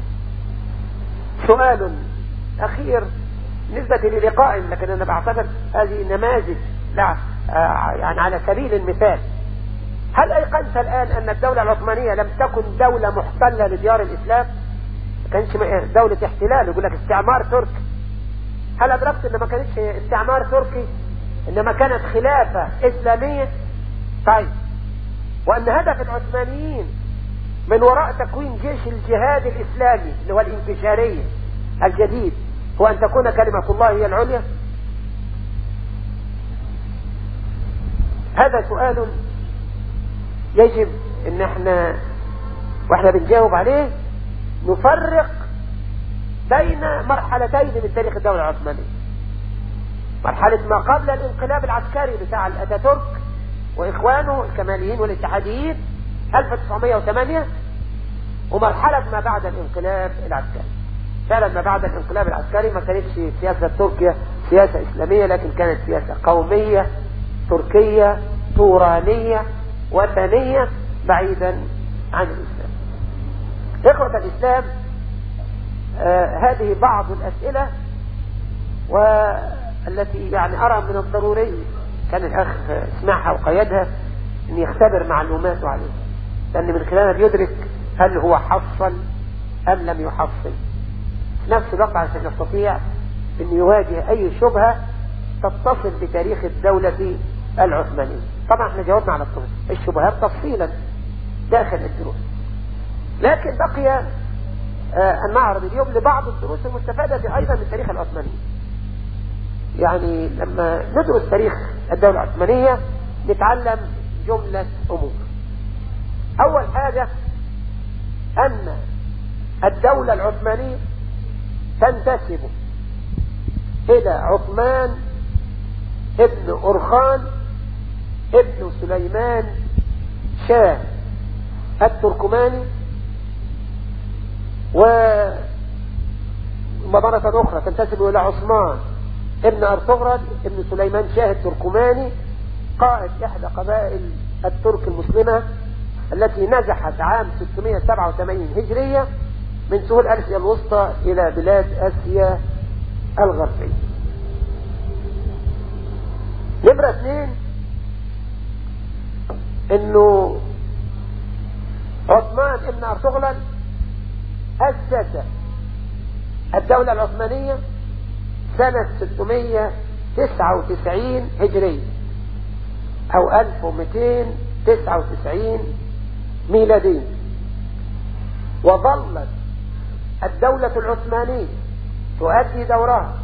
سؤال اخير بالنسبة للقاء لكن أنا بعتبر هذه نماذج لا يعني على سبيل المثال هل أيقنت الآن أن الدولة العثمانية لم تكن دولة محتلة لديار الإسلام ما كانش دولة احتلال يقول لك استعمار تركي هل أدركت أن ما كانتش استعمار تركي إنما كانت خلافة إسلامية طيب وأن هدف العثمانيين من وراء تكوين جيش الجهاد الإسلامي اللي هو الانتشارية الجديد هو أن تكون كلمة الله هي العليا هذا سؤال يجب ان احنا واحنا بنجاوب عليه نفرق بين مرحلتين من تاريخ الدولة العثمانية مرحلة ما قبل الانقلاب العسكري بتاع الاتاتورك واخوانه الكماليين والاتحاديين 1908 ومرحلة ما بعد الانقلاب العسكري فعلا ما بعد الانقلاب العسكري ما كانتش سياسة تركيا سياسة إسلامية لكن كانت سياسة قومية تركية تورانية وثنية بعيدا عن الإسلام إخوة الإسلام آه هذه بعض الأسئلة والتي يعني أرى من الضروري كان الأخ اسمعها وقيدها أن يختبر معلوماته عليها لأن من خلالها بيدرك هل هو حصل أم لم يحصل نفس الوقت عشان يستطيع أن يواجه أي شبهة تتصل بتاريخ الدولة العثمانية طبعا احنا جاوبنا على الشبهات تفصيلا داخل الدروس لكن بقي آه المعرض اليوم لبعض الدروس المستفادة أيضا من التاريخ العثماني يعني لما ندرس تاريخ الدولة العثمانية نتعلم جملة أمور أول حاجة أن الدولة العثمانية تنتسب إلى عثمان ابن أرخان ابن سليمان شاه التركماني و مرة أخرى تنتسب إلى عثمان ابن أرطغرل ابن سليمان شاه التركماني قائد إحدى قبائل الترك المسلمة التي نزحت عام 687 هجرية من سهول آسيا الوسطى إلى بلاد آسيا الغربية نمرة اثنين انه عثمان ابن ارطغرل اسس الدولة العثمانية سنة 699 هجرية او 1299 ميلادية وظلت الدولة العثمانية تؤدي دورها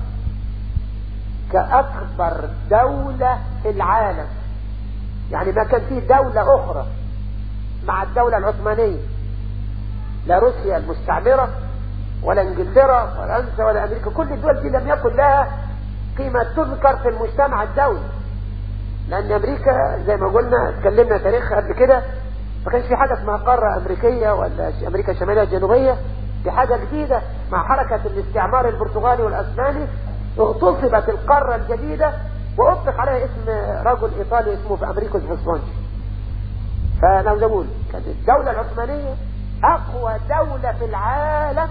كأكبر دولة في العالم يعني ما كان فيه دولة أخرى مع الدولة العثمانية لا روسيا المستعمرة ولا انجلترا ولا فرنسا ولا امريكا كل الدول دي لم يكن لها قيمة تذكر في المجتمع الدولي لان امريكا زي ما قلنا اتكلمنا تاريخها قبل كده ما كانش في حاجة اسمها قارة امريكية ولا امريكا الشمالية الجنوبية دي حاجة جديدة مع حركة الاستعمار البرتغالي والاسباني اغتصبت القارة الجديدة واطلق عليها اسم رجل ايطالي اسمه امريكوس فيسبونجي فانا بقول كانت الدولة العثمانية اقوى دولة في العالم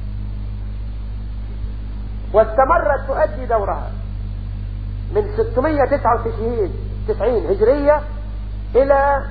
واستمرت تؤدي دورها من 699 90 هجرية الى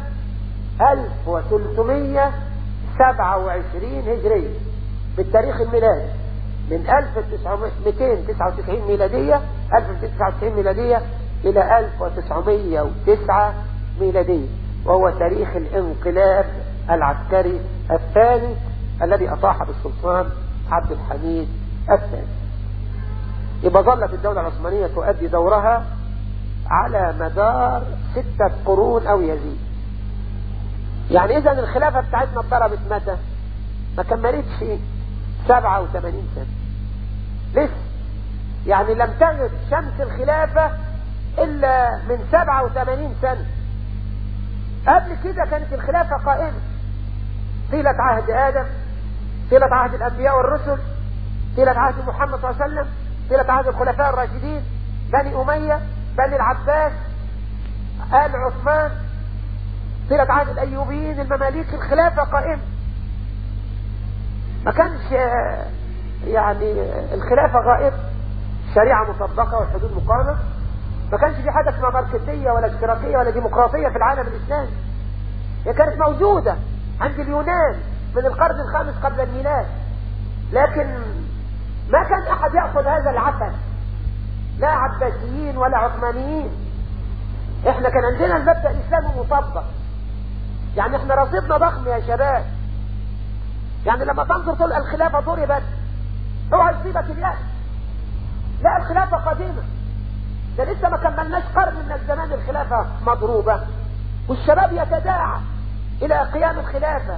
1327 هجرية بالتاريخ الميلادي من 1299 ميلادية 1299 ميلادية الى 1909 ميلادية وهو تاريخ الانقلاب العسكري الثاني الذي اطاح بالسلطان عبد الحميد الثاني يبقى ظلت الدولة العثمانية تؤدي دورها على مدار ستة قرون او يزيد يعني اذا الخلافة بتاعتنا اتضربت متى ما كملتش 87 سنة لسه يعني لم تغب شمس الخلافة الا من 87 سنة قبل كده كانت الخلافة قائمة طيلة عهد آدم طيلة عهد الأنبياء والرسل طيلة عهد محمد صلى الله عليه وسلم طيلة عهد الخلفاء الراشدين بني أمية بني العباس آل عثمان طيلة عهد الأيوبيين المماليك الخلافة قائمة ما كانش يعني الخلافة غائب شريعة مطبقة والحدود مقامة ما كانش في حاجة اسمها ماركسية ولا اشتراكية ولا ديمقراطية في العالم الإسلامي هي كانت موجودة عند اليونان من القرن الخامس قبل الميلاد لكن ما كان أحد يأخذ هذا العبث لا عباسيين ولا عثمانيين احنا كان عندنا المبدأ الإسلامي مطبق يعني احنا رصيدنا ضخم يا شباب يعني لما تنظر تقول الخلافة ضربت اوعى يصيبك اليأس لا الخلافة قديمة ده لسه ما كملناش قرن من الزمان الخلافة مضروبة والشباب يتداعى الى قيام الخلافة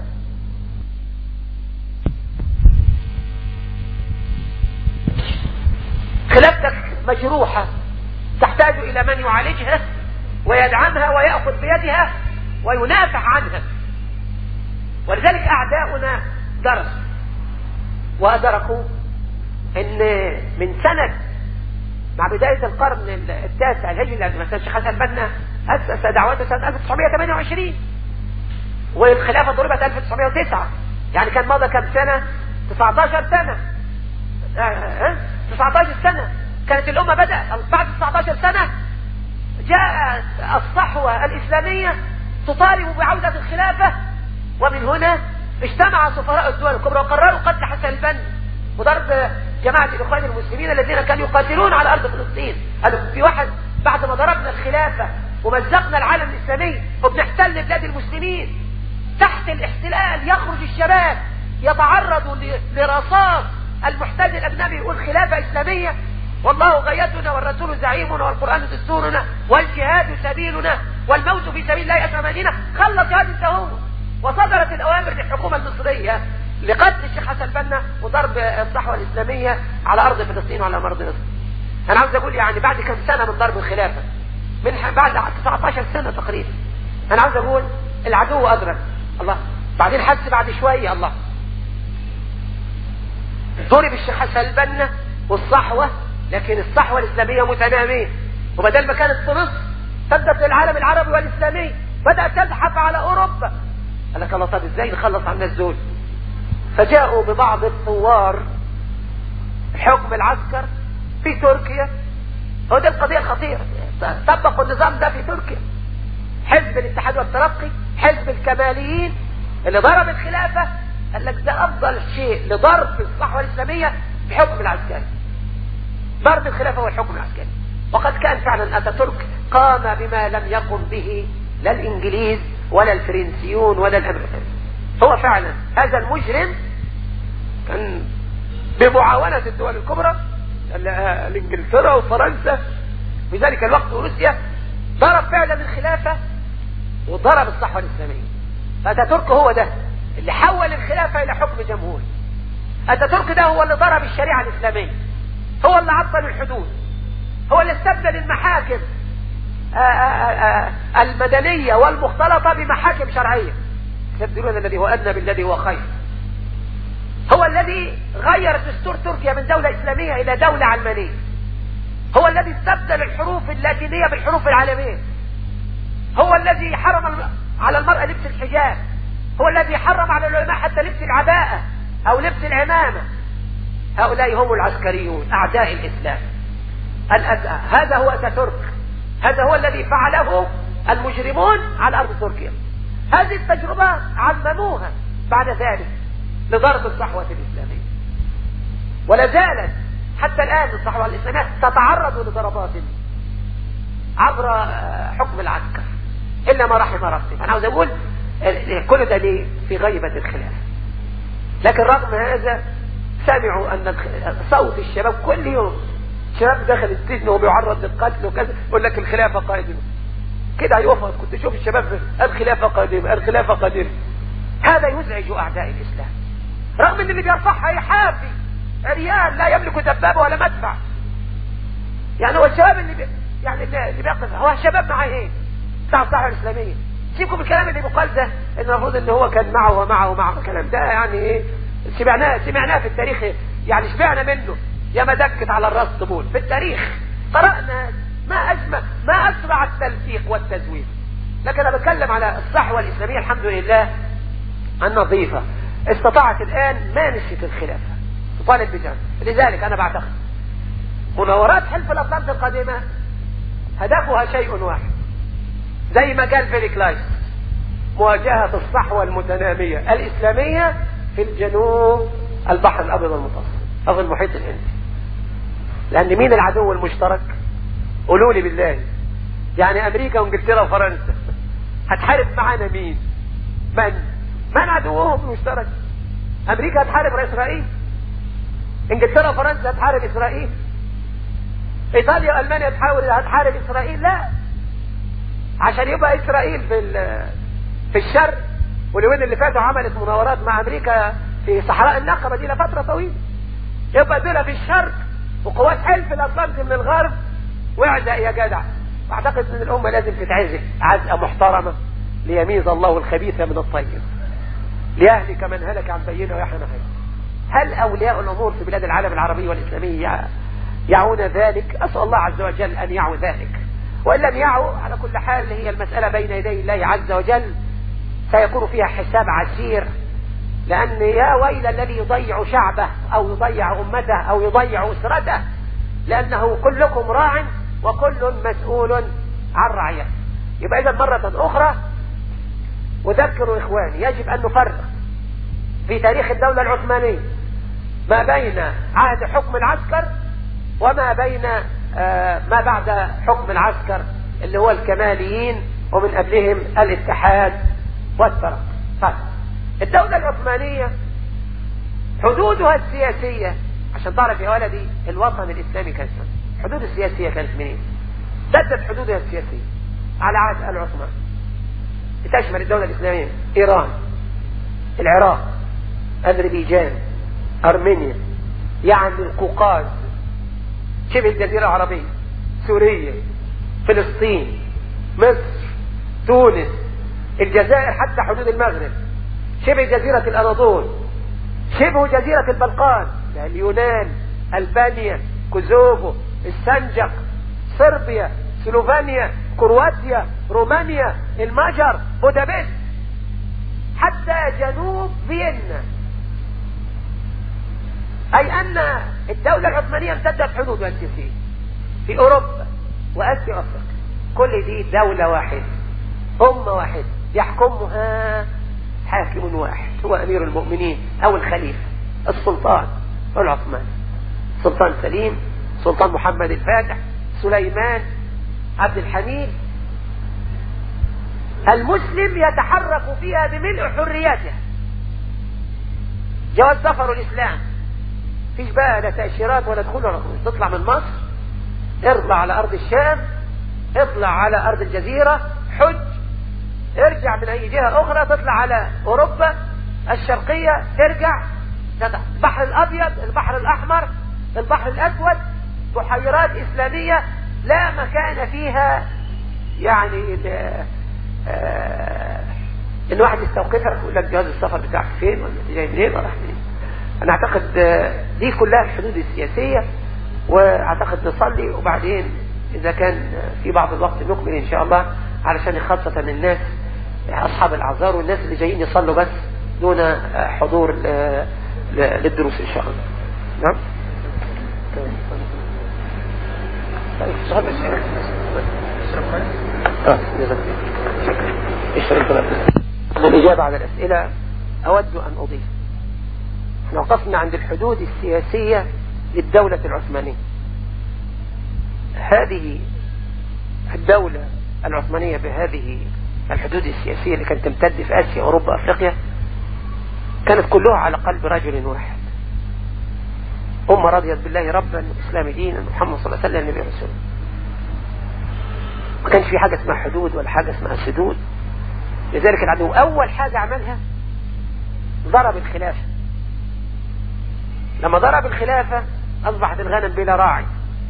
خلافتك مجروحة تحتاج الى من يعالجها ويدعمها ويأخذ بيدها وينافع عنها ولذلك اعداؤنا درسوا وادركوا ان من سنة مع بداية القرن التاسع الهجري لأن مثلا الشيخ حسن بنا أسس دعوته سنة 1928 والخلافة ضربت 1909 يعني كان مضى كم سنة 19 سنة أه؟ 19 سنة كانت الأمة بدأت بعد 19 سنة جاءت الصحوة الإسلامية تطالب بعودة الخلافة ومن هنا اجتمع سفراء الدول الكبرى وقرروا قتل حسن البنا وضرب جماعة الإخوان المسلمين الذين كانوا يقاتلون على أرض فلسطين قالوا في واحد بعد ما ضربنا الخلافة ومزقنا العالم الإسلامي وبنحتل بلاد المسلمين تحت الاحتلال يخرج الشباب يتعرضوا لرصاص المحتل الأجنبي يقول خلافة إسلامية والله غايتنا والرسول زعيمنا والقرآن دستورنا والجهاد سبيلنا والموت في سبيل الله أثماننا خلص هذه التهور وصدرت الأوامر للحكومة المصرية لقتل الشيخ حسن بنا وضرب الصحوة الإسلامية على أرض فلسطين وعلى أرض مصر أنا عاوز أقول يعني بعد كم سنة من ضرب الخلافة من بعد 19 سنة تقريبا أنا عاوز أقول العدو أدرك الله بعدين حس بعد شوية الله ضرب الشيخ حسن البنا والصحوة لكن الصحوة الإسلامية متنامية وبدل ما كانت في مصر سدت للعالم العربي والإسلامي بدأت تزحف على أوروبا قال لك الله طب ازاي نخلص عن الناس دول فجاءوا ببعض الثوار حكم العسكر في تركيا هو دي القضية الخطيرة طبقوا النظام ده في تركيا حزب الاتحاد والترقي حزب الكماليين اللي ضرب الخلافة قال لك ده افضل شيء لضرب الصحوة الاسلامية بحكم العسكري ضرب الخلافة والحكم العسكري وقد كان فعلا اتاتورك قام بما لم يقم به لا الانجليز ولا الفرنسيون ولا الامريكان هو فعلا هذا المجرم كان بمعاونة الدول الكبرى الانجلترا وفرنسا في ذلك الوقت روسيا ضرب فعلا الخلافة وضرب الصحوة الإسلامية فأتاتورك هو ده اللي حول الخلافة إلى حكم جمهوري أتاتورك ده هو اللي ضرب الشريعة الإسلامية هو اللي عطل الحدود هو اللي استبدل المحاكم آآ آآ المدنية والمختلطة بمحاكم شرعية يستبدلون الذي هو أدنى بالذي هو خير هو الذي غير دستور تركيا من دولة إسلامية إلى دولة علمانية هو الذي استبدل الحروف اللاتينية بالحروف العالمية هو الذي حرم على المرأة لبس الحجاب هو الذي حرم على العلماء حتى لبس العباءة أو لبس العمامة هؤلاء هم العسكريون أعداء الإسلام هذا هو أتاتورك هذا هو الذي فعله المجرمون على أرض تركيا هذه التجربات عمموها بعد ذلك لضرب الصحوة الإسلامية ولا زالت حتى الآن الصحوة الإسلامية تتعرض لضربات عبر حكم العسكر إلا ما رحم ربي أنا عاوز أقول كل ده ليه في غيبة الخلاف لكن رغم هذا سمعوا أن صوت الشباب كل يوم شباب داخل السجن وبيعرض للقتل وكذا يقول لك الخلافة قادمة كده هيوفر كنت اشوف الشباب الخلافة قادمة الخلافة قادمة هذا يزعج أعداء الإسلام رغم ان اللي بيرفعها يحافي عريان لا يملك دبابة ولا مدفع يعني هو الشباب اللي بي... يعني اللي بيقف هو الشباب معاه ايه بتاع الصحوة الإسلامية سيبكم الكلام اللي بيقال ده ان المفروض ان هو كان معه ومعه ومعه الكلام ده يعني ايه سمعناه سمعناه في التاريخ يعني سمعنا منه يا ما دكت على الراس طبول في التاريخ قرأنا ما أجمل ما أسرع التلفيق والتزوير لكن أنا بتكلم على الصحوة الإسلامية الحمد لله النظيفة استطاعت الآن مانشة الخلافة تطالب بجانب لذلك أنا بعتقد مناورات حلف الأطلنط القادمة هدفها شيء واحد زي ما قال فيليك لايس مواجهة الصحوة المتنامية الإسلامية في الجنوب البحر الأبيض المتوسط أو المحيط الهندي لأن مين العدو المشترك قولوا لي بالله يعني أمريكا وإنجلترا وفرنسا هتحارب معانا مين من من عدوهم المشترك أمريكا هتحارب إسرائيل إنجلترا وفرنسا هتحارب إسرائيل إيطاليا وألمانيا تحاول هتحارب إسرائيل لا عشان يبقى إسرائيل في في الشرق واليومين اللي فاتوا عملت مناورات مع أمريكا في صحراء النقبة دي لفترة طويلة يبقى دول في الشرق وقوات حلف الأطلنطي من الغرب واعزق يا جدع اعتقد ان الامه لازم تتعزق عزقه محترمه ليميز الله الخبيث من الطيب ليهلك من هلك عن بينه ويحيى من هل اولياء الامور في بلاد العالم العربي والاسلامي يعون ذلك اسال الله عز وجل ان يعوا ذلك وان لم يعوا على كل حال هي المساله بين يدي الله عز وجل سيكون فيها حساب عسير لان يا ويل الذي يضيع شعبه او يضيع امته او يضيع اسرته لانه كلكم راع وكل مسؤول عن رعيته يبقى اذا مرة اخرى اذكر اخواني يجب ان نفرق في تاريخ الدولة العثمانية ما بين عهد حكم العسكر وما بين آه ما بعد حكم العسكر اللي هو الكماليين ومن قبلهم الاتحاد والترق طيب الدولة العثمانية حدودها السياسية عشان تعرف يا ولدي الوطن الاسلامي كان الحدود السياسية كانت منين بدت حدودها السياسية على عهد آل عثمان تشمل الدولة الإسلامية إيران العراق أذربيجان أرمينيا يعني القوقاز شبه الجزيرة العربية سوريا فلسطين مصر تونس الجزائر حتى حدود المغرب شبه جزيرة الأناضول شبه جزيرة البلقان اليونان ألبانيا كوزوفو السنجق صربيا سلوفانيا كرواتيا رومانيا المجر بودابست حتى جنوب فيينا أي أن الدولة العثمانية امتدت حدودها في في أوروبا وآسيا وأفريقيا كل دي دولة واحدة أمة واحدة يحكمها حاكم واحد هو أمير المؤمنين أو الخليفة السلطان العثماني سلطان سليم سلطان محمد الفاتح سليمان عبد الحميد المسلم يتحرك فيها بملء حريته جواز سفر الإسلام فيش بقى لا تأشيرات ولا دخول ولا خروج تطلع من مصر اطلع على أرض الشام اطلع على أرض الجزيرة حج ارجع من أي جهة أخرى تطلع على أوروبا الشرقية ترجع البحر الأبيض البحر الأحمر البحر الأسود بحيرات إسلامية لا مكان فيها يعني آه ان واحد يستوقفها يقول لك جواز السفر بتاعك فين ولا جاي منين ولا منين انا اعتقد دي كلها الحدود السياسية واعتقد نصلي وبعدين اذا كان في بعض الوقت نكمل ان شاء الله علشان خاصة الناس اصحاب الاعذار والناس اللي جايين يصلوا بس دون حضور للدروس ان شاء الله نعم طيب سؤال بس اه جزاك الله الإجابة على الأسئلة أود أن أضيف احنا وقفنا عند الحدود السياسية للدولة العثمانية هذه الدولة العثمانية بهذه الحدود السياسية اللي كانت تمتد في آسيا أوروبا أفريقيا كانت كلها على قلب رجل واحد أمة رضيت بالله ربا والإسلام دينا محمد صلى الله عليه وسلم نبي رسوله ما كانش في حاجة اسمها حدود ولا حاجة اسمها سدود لذلك العدو أول حاجة عملها ضرب الخلافة لما ضرب الخلافة أصبحت الغنم بلا راعي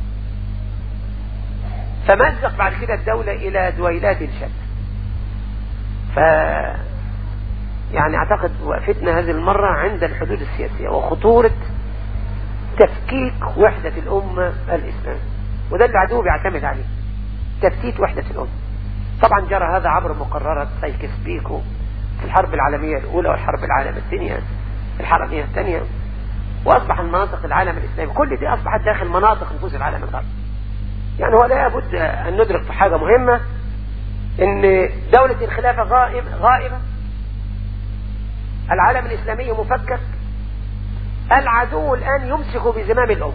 فمزق بعد كده الدولة إلى دويلات شتى ف يعني أعتقد وقفتنا هذه المرة عند الحدود السياسية وخطورة تفكيك وحدة الأمة الإسلامية وده اللي العدو بيعتمد عليه تفتيت وحدة الأمة طبعا جرى هذا عبر مقررات سايكس بيكو في الحرب العالمية الأولى والحرب العالمية الثانية الحربية الثانية وأصبح المناطق العالم الإسلامي كل دي أصبحت داخل مناطق نفوذ العالم الغربي يعني هو لا بد أن ندرك في حاجة مهمة إن دولة الخلافة غائب غائبة العالم الإسلامي مفكك العدو الآن يمسك بزمام الأمة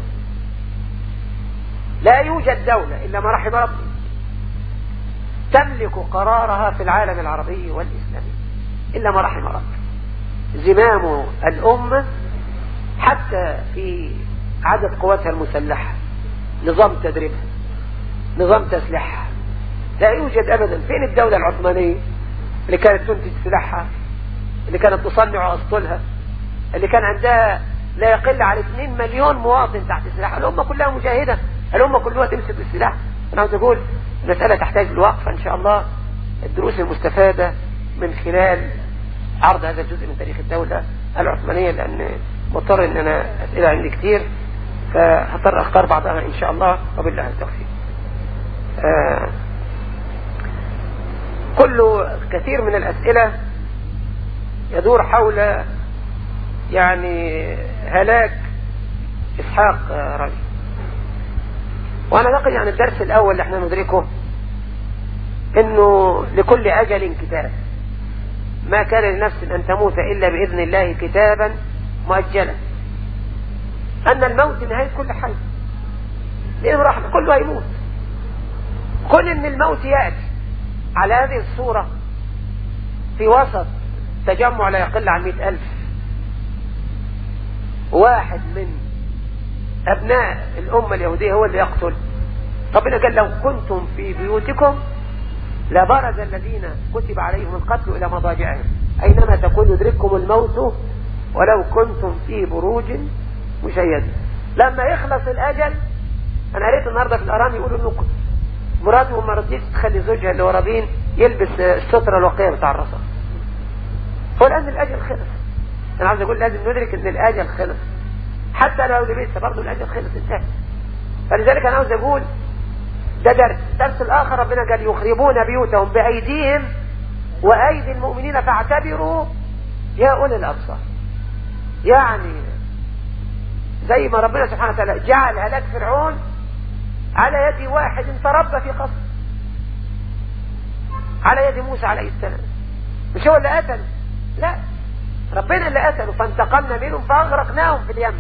لا يوجد دولة إلا ما رحم ربي تملك قرارها في العالم العربي والإسلامي إلا ما رحم ربي زمام الأمة حتى في عدد قواتها المسلحة نظام تدريبها نظام تسليحها لا يوجد أبدا فين الدولة العثمانية اللي كانت تنتج سلاحها اللي كانت تصنع أسطولها اللي كان عندها لا يقل عن 2 مليون مواطن تحت السلاح الأمة كلها مجاهدة الأمة كلها تمسك بالسلاح أنا عاوز أقول المسألة تحتاج لوقفة إن شاء الله الدروس المستفادة من خلال عرض هذا الجزء من تاريخ الدولة العثمانية لأن مضطر إن أنا أسئلة عندي كتير فهضطر أختار بعضها إن شاء الله وبالله التوفيق آه كل كثير من الأسئلة يدور حول يعني هلاك إسحاق رجل وأنا أعتقد يعني الدرس الأول اللي احنا ندركه إنه لكل أجل كتاب ما كان لنفس أن تموت إلا بإذن الله كتابا مؤجلا أن الموت نهاية كل حي لأنه رحمة كله هيموت كل إن الموت يأتي على هذه الصورة في وسط تجمع لا يقل عن مئة ألف واحد من أبناء الأمة اليهودية هو اللي يقتل ربنا قال لو كنتم في بيوتكم لبرز الذين كتب عليهم القتل إلى مضاجعهم أينما تكون يدرككم الموت ولو كنتم في بروج مشيدة لما يخلص الأجل أنا قريت النهاردة في الأرام يقولوا إنه مراته ما رضيتش تخلي زوجها اللي ورابين يلبس السترة الوقية بتاع الرصاص هو الآن الأجل خلص أنا عاوز أقول لازم ندرك إن الأجل خلص حتى لو لبست برضه الأجل خلص انتهى فلذلك انا عاوز اقول ده درس الدرس الاخر ربنا قال يخربون بيوتهم بايديهم وايدي المؤمنين فاعتبروا يا اولي الابصار يعني زي ما ربنا سبحانه وتعالى جعل هلاك فرعون على يد واحد تربى في قصر على يد موسى عليه السلام مش هو اللي قتل لا ربنا اللي قتله فانتقمنا منهم فاغرقناهم في اليم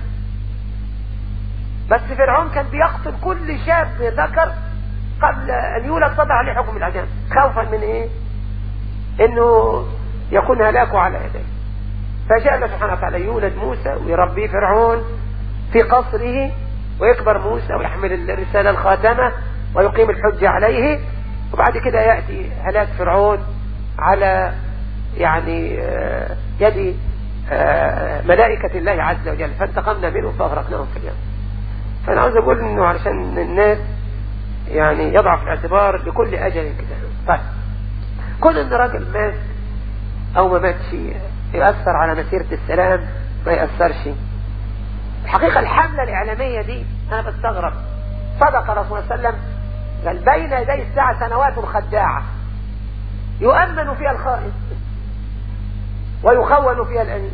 بس فرعون كان بيقتل كل شاب ذكر قبل ان يولد صدر عليه حكم الاعدام خوفا من ايه انه يكون هلاكه على يديه فجاء الله سبحانه وتعالى يولد موسى ويربيه فرعون في قصره ويكبر موسى ويحمل الرسالة الخاتمة ويقيم الحجة عليه وبعد كده يأتي هلاك فرعون على يعني يد ملائكة الله عز وجل فانتقمنا منه فأغرقناهم في اليوم فأنا عاوز أقول إنه علشان الناس يعني يضع في الاعتبار لكل أجل كده طيب كل إن راجل مات أو ما ماتش يؤثر على مسيرة السلام ما يأثرش الحقيقة الحملة الإعلامية دي أنا بستغرب صدق رسول الله صلى الله عليه وسلم قال بين يدي الساعة سنوات خداعة يؤمن فيها الخائن ويخون فيها الأمين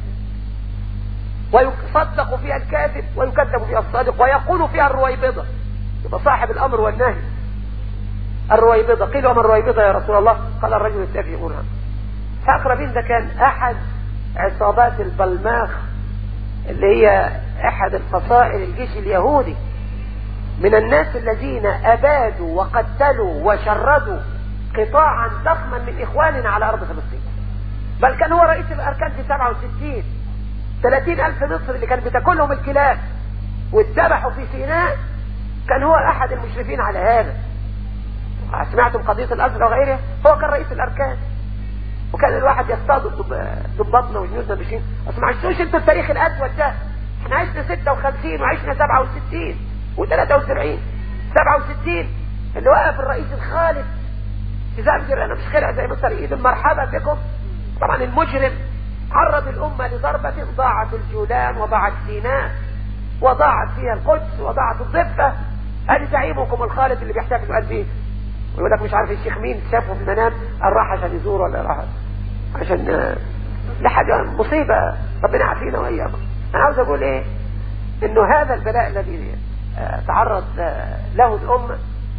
ويصدق فيها الكاذب ويكذب فيها الصادق ويقول فيها الرويبضة يبقى صاحب الأمر والنهي الرويبضة قيل وما الرويبضة يا رسول الله قال الرجل التافه يقولها فأقربين ده كان أحد عصابات البلماخ اللي هي أحد الفصائل الجيش اليهودي من الناس الذين أبادوا وقتلوا وشردوا قطاعا ضخما من إخواننا على أرض فلسطين بل كان هو رئيس الأركان في 67 30 ألف مصر اللي كان بتاكلهم الكلاب واتذبحوا في سيناء كان هو أحد المشرفين على هذا سمعتم قضية الأزرق وغيرها هو كان رئيس الأركان وكان الواحد يصطاد ضباطنا وجنودنا بشين بس ما عشتوش انتوا التاريخ الاسود ده احنا عشنا 56 وعشنا 67 و73 67 اللي وقف الرئيس الخالد في زمجر انا مش خلع زي مصر ايد مرحبا بكم طبعا المجرم عرض الامة لضربة ضاعت الجولان وضاعت سيناء وضاعت فيها القدس وضاعت الضفة ادي زعيمكم الخالد اللي بيحتفلوا قال بيه ويقول لك مش عارف الشيخ مين شافه في المنام قال راح عشان يزور ولا راح عشان لا حاجة مصيبة ربنا يعافينا وإياكم أنا عاوز أقول إيه إنه هذا البلاء الذي تعرض له الأمة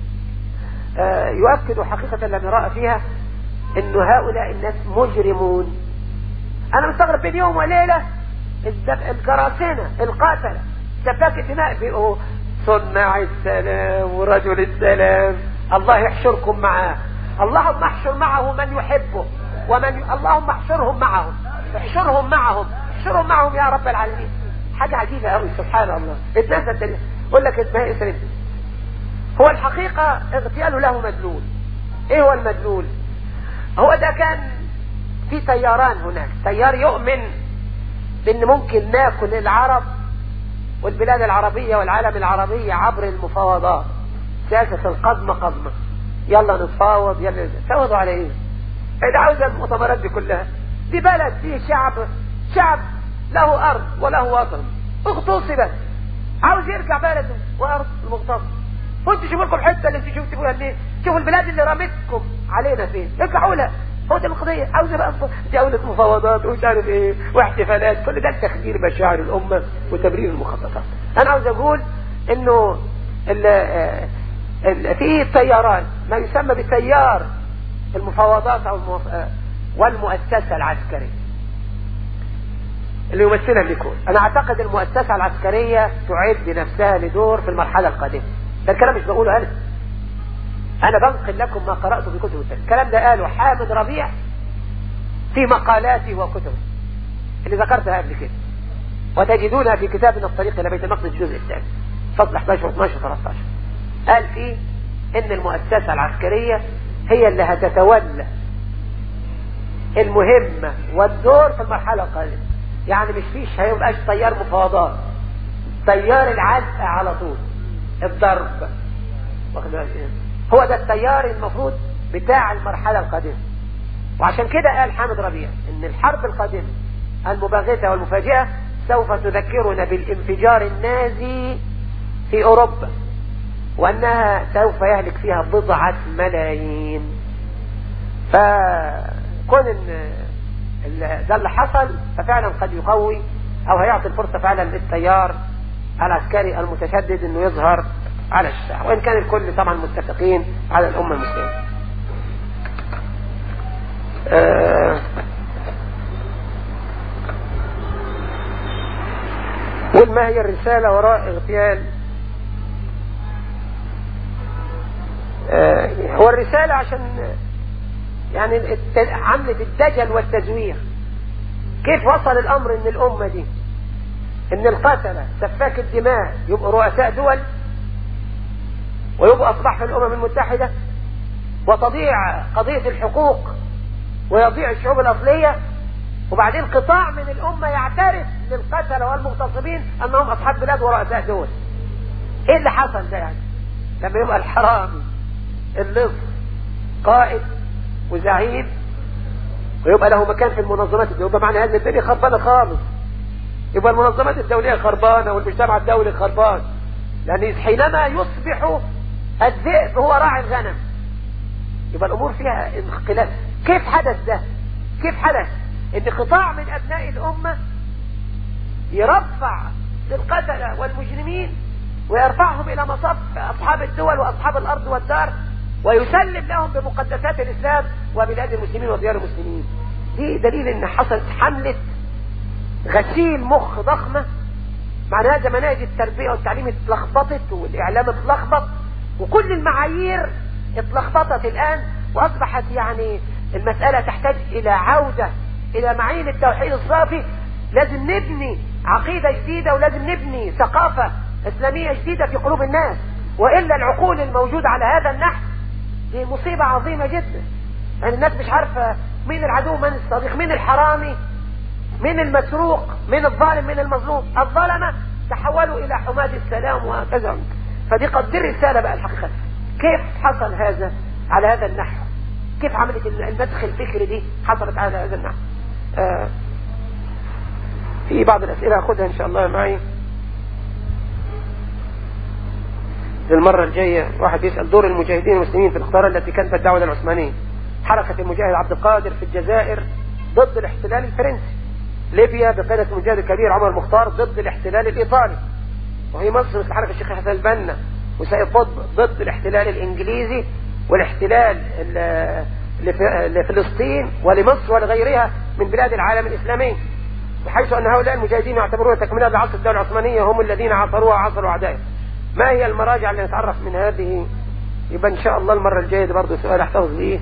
يؤكد حقيقة لا مراء فيها إنه هؤلاء الناس مجرمون أنا مستغرب بين يوم وليلة القراصنة القاتلة سفاك الدماء بيقوا صناع السلام ورجل السلام الله يحشركم معاه اللهم احشر معه من يحبه ومن اللهم احشرهم معهم احشرهم معهم احشرهم معهم يا رب العالمين حاجة عجيبة قوي سبحان الله الناس الدنيا يقول لك اسمها اسرد هو الحقيقة اغتياله له مدلول ايه هو المدلول هو ده كان في تياران هناك تيار يؤمن بان ممكن ناكل العرب والبلاد العربية والعالم العربي عبر المفاوضات سياسة القضمة قضمة يلا نتفاوض يلا تفاوضوا على ايه ايه عاوزة المؤتمرات دي كلها دي بلد دي شعب شعب له ارض وله وطن اغتصبت عاوز يرجع بلده وارض المغتصب وانتوا شوفوا لكم الحته اللي انتوا شفتوا فيها منين شوفوا البلاد اللي رمتكم علينا فين ارجعوا لها هو ده القضية عاوزة بقى جولة مفاوضات ومش عارف ايه واحتفالات كل ده تخدير مشاعر الأمة وتبرير المخططات أنا عاوز أقول إنه ال ال في تياران ما يسمى بتيار المفاوضات أو المف... والمؤسسة العسكرية اللي يمثلها الليكون أنا أعتقد المؤسسة العسكرية تعد نفسها لدور في المرحلة القادمة ده الكلام مش بقوله أنا أنا بنقل لكم ما قرأته في كتب التاريخ الكلام ده قاله حامد ربيع في مقالاته وكتبه اللي ذكرتها قبل كده وتجدونها في كتابنا الطريق إلى بيت المقدس الجزء الثاني فصل 11 و 12 و 13 قال فيه إن المؤسسة العسكرية هي اللي هتتولى المهمة والدور في المرحلة القادمة يعني مش فيش هيبقاش تيار مفاوضات تيار العزق على طول الضرب واخد بالك هو ده التيار المفروض بتاع المرحلة القادمة وعشان كده قال حامد ربيع ان الحرب القادمة المباغتة والمفاجئة سوف تذكرنا بالانفجار النازي في اوروبا وأنها سوف يهلك فيها بضعة ملايين فكون ان ده اللي حصل ففعلا قد يقوي او هيعطي الفرصة فعلا للتيار العسكري المتشدد انه يظهر على الساحة وان كان الكل طبعا متفقين على الامة المسلمة آه ما هي الرسالة وراء اغتيال آه هو الرسالة عشان يعني عملة الدجل والتزوير كيف وصل الامر ان الامة دي ان القتلة سفاك الدماء يبقوا رؤساء دول ويبقوا اصبح في الامم المتحدة وتضيع قضية الحقوق ويضيع الشعوب الاصلية وبعدين قطاع من الامة يعترف للقتلة والمغتصبين انهم اصحاب بلاد ورؤساء دول ايه اللي حصل ده يعني لما يبقى الحرامي اللص قائد وزعيم ويبقى له مكان في المنظمات الدولية يبقى معنى هذه الدنيا خربانة خالص يبقى المنظمات الدولية خربانة والمجتمع الدولي خربان لأن حينما يصبح الذئب هو راعي الغنم يبقى الأمور فيها انقلاب كيف حدث ده كيف حدث ان قطاع من أبناء الأمة يرفع للقتلة والمجرمين ويرفعهم إلى مصف أصحاب الدول وأصحاب الأرض والدار ويسلم لهم بمقدسات الإسلام وبلاد المسلمين وديار المسلمين دي دليل ان حصلت حملة غسيل مخ ضخمة معنى هذا مناهج التربية والتعليم اتلخبطت والإعلام اتلخبط وكل المعايير اتلخبطت الآن وأصبحت يعني المسألة تحتاج إلى عودة إلى معين التوحيد الصافي لازم نبني عقيدة جديدة ولازم نبني ثقافة إسلامية جديدة في قلوب الناس وإلا العقول الموجودة على هذا النحو دي مصيبة عظيمة جدا يعني الناس مش عارفة مين العدو من الصديق مين الحرامي مين المسروق مين الظالم مين المظلوم الظلمة تحولوا إلى حماة السلام وهكذا فدي قد دي الرسالة بقى الحقيقة كيف حصل هذا على هذا النحو كيف عملت المدخل الفكري دي حصلت على هذا النحو آه في بعض الأسئلة أخذها إن شاء الله معي للمرة الجاية واحد بيسأل دور المجاهدين المسلمين في الخطارة التي كانت الدعوة العثمانية حركة المجاهد عبد القادر في الجزائر ضد الاحتلال الفرنسي ليبيا بقيادة المجاهد الكبير عمر المختار ضد الاحتلال الإيطالي وهي مصر مثل حركة الشيخ حسن البنا وسيد قطب ضد الاحتلال الإنجليزي والاحتلال لفلسطين ولمصر ولغيرها من بلاد العالم الإسلامي بحيث أن هؤلاء المجاهدين يعتبرون تكملة لعصر الدولة العثمانية هم الذين عصروها وعصروا أعدائهم ما هي المراجع اللي نتعرف من هذه يبقى ان شاء الله المرة الجاية برضه سؤال احتفظ به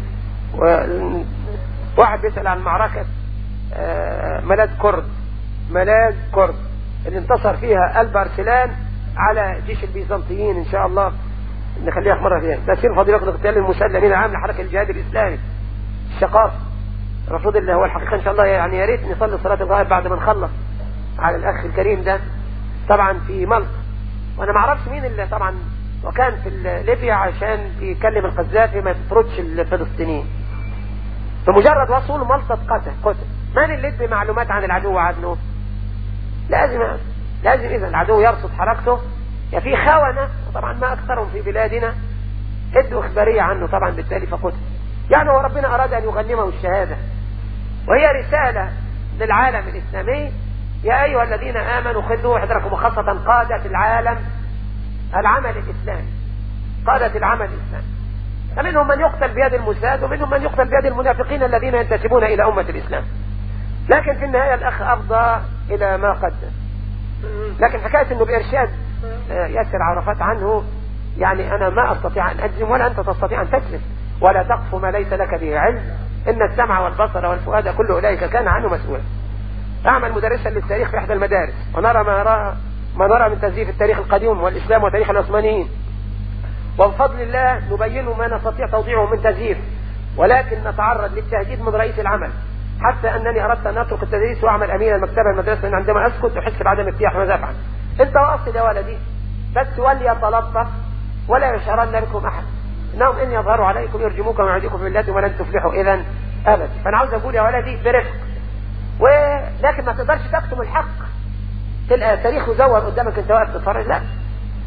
واحد بيسأل عن معركة ملاذ كرد ملاذ كرد اللي انتصر فيها البرسلان على جيش البيزنطيين ان شاء الله نخليها في مرة فيها تسير فضيلة الاغتيال المسلمين عام لحركة الجهاد الاسلامي الشقاق المفروض اللي هو الحقيقة ان شاء الله يعني يا ريت نصلي صلاة الغائب بعد ما نخلص على الاخ الكريم ده طبعا في ملط وانا ما اعرفش مين اللي طبعا وكان في ليبيا عشان يكلم القذافي ما يطردش الفلسطينيين بمجرد وصول ملصق قتل قتل من اللي يدي معلومات عن العدو عنه لازم لازم اذا العدو يرصد حركته يا في خونة طبعا ما اكثرهم في بلادنا ادوا اخبارية عنه طبعا بالتالي فقتل يعني هو ربنا اراد ان يغنمه الشهادة وهي رسالة للعالم الاسلامي يا أيها الذين آمنوا خذوا حذركم وخاصة قادة العالم العمل الإسلامي قادة العمل الإسلامي فمنهم من يقتل بيد المساد ومنهم من يقتل بيد المنافقين الذين ينتسبون إلى أمة الإسلام لكن في النهاية الأخ أفضى إلى ما قدم لكن حكاية أنه بإرشاد ياسر عرفات عنه يعني أنا ما أستطيع أن أجزم ولا أنت تستطيع أن تجزم ولا تقف ما ليس لك به علم إن السمع والبصر والفؤاد كل أولئك كان عنه مسؤولا أعمل مدرسا للتاريخ في إحدى المدارس ونرى ما نرى ما نرى من تزييف التاريخ القديم والإسلام وتاريخ العثمانيين وبفضل الله نبين ما نستطيع توضيعه من تزييف ولكن نتعرض للتهديد من رئيس العمل حتى أنني أردت أن أترك التدريس وأعمل أمين المكتبة المدرسة لأن عندما أسكت أحس بعدم ارتياح ماذا أفعل أنت واصل يا ولدي بس وليتلطف ولا يشعرن بكم أحد إنهم إن يظهروا عليكم يرجموكم ويعيدوكم في الله ولن تفلحوا إذا أبدا فأنا عاوز أقول يا ولدي برفق ولكن ما تقدرش تكتم الحق تلقى تاريخ مزور قدامك انت واقف تتفرج لا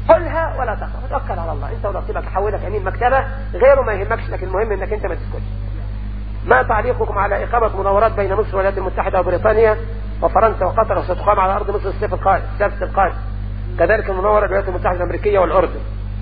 قلها ولا تخف توكل على الله انت ونصيبك حولك امين مكتبه غيره ما يهمكش لكن المهم انك انت ما تسكتش ما تعليقكم على إقامة مناورات بين مصر والولايات المتحدة وبريطانيا وفرنسا وقطر وستقام على أرض مصر الصيف القادم السبت القادم كذلك المناورة بالولايات المتحدة الأمريكية والأردن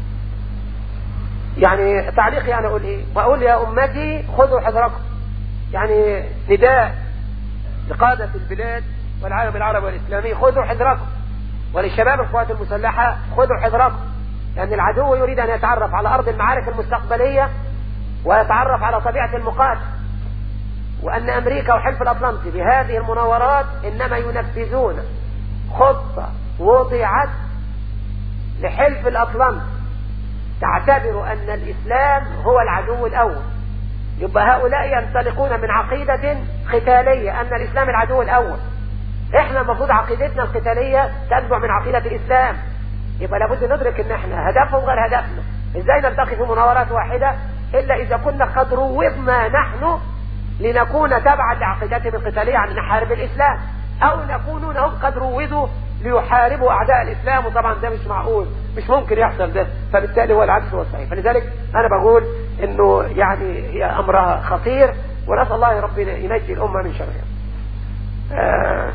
يعني تعليقي يعني أقول إيه وأقول يا أمتي خذوا حذركم يعني نداء لقادة البلاد والعالم العربي والإسلامي خذوا حذركم وللشباب القوات المسلحة خذوا حذركم لأن العدو يريد أن يتعرف على أرض المعارك المستقبلية ويتعرف على طبيعة المقاتل وأن أمريكا وحلف الأطلنطي بهذه المناورات إنما ينفذون خطة وضعت لحلف الأطلنطي تعتبر أن الإسلام هو العدو الأول يبقى هؤلاء ينطلقون من عقيدة قتالية أن الإسلام العدو الأول إحنا المفروض عقيدتنا القتالية تنبع من عقيدة الإسلام يبقى لابد ندرك أن إحنا هدفهم غير هدفنا إزاي نلتقي في مناورات واحدة إلا إذا كنا قد روضنا نحن لنكون تبعا لعقيدتهم القتالية عن نحارب الإسلام أو نكونون هم قد روضوا ليحاربوا أعداء الإسلام وطبعا ده مش معقول مش ممكن يحصل ده فبالتالي هو العكس هو الصحيح فلذلك أنا بقول إنه يعني هي أمرها خطير ونسأل الله ربنا ينجي الأمة من شرها آه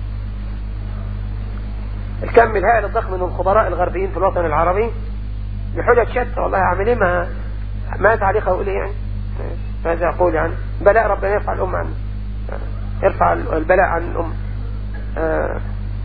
الكم الهائل الضخم من الخبراء الغربيين في الوطن العربي بحجج شتى والله اعمل ايه ما ما تعليق اقول ايه يعني ماذا اقول يعني بلاء ربنا يرفع الامه عن يرفع البلاء عن الامه آه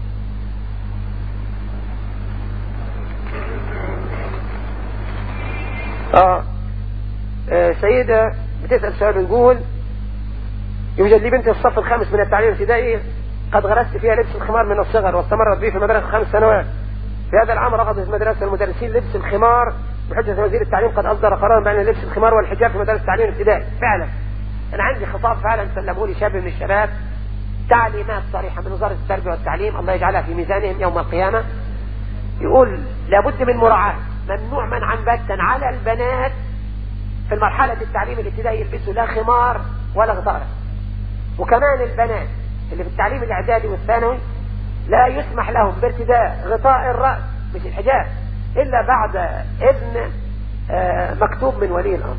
آه. آه سيدة بتسأل سؤال بتقول يوجد لي بنتي الصف الخامس من التعليم الابتدائي قد غرست فيها لبس الخمار من الصغر واستمرت به في المدرسة خمس سنوات في هذا العام رفضت المدرسة المدرسين لبس الخمار بحجة وزير التعليم قد أصدر قرارا بأن لبس الخمار والحجاب في مدارس التعليم الابتدائي فعلا أنا عندي خطاب فعلا سلمه لي شاب من الشباب تعليمات صريحة من وزارة التربية والتعليم الله يجعلها في ميزانهم يوم القيامة يقول لابد من مراعاة ممنوع منعا باتا على البنات في المرحلة التعليم الابتدائي يلبسوا لا خمار ولا غطارة وكمان البنات اللي في التعليم الاعدادي والثانوي لا يسمح لهم بارتداء غطاء الرأس مش الحجاب الا بعد اذن آه مكتوب من ولي الامر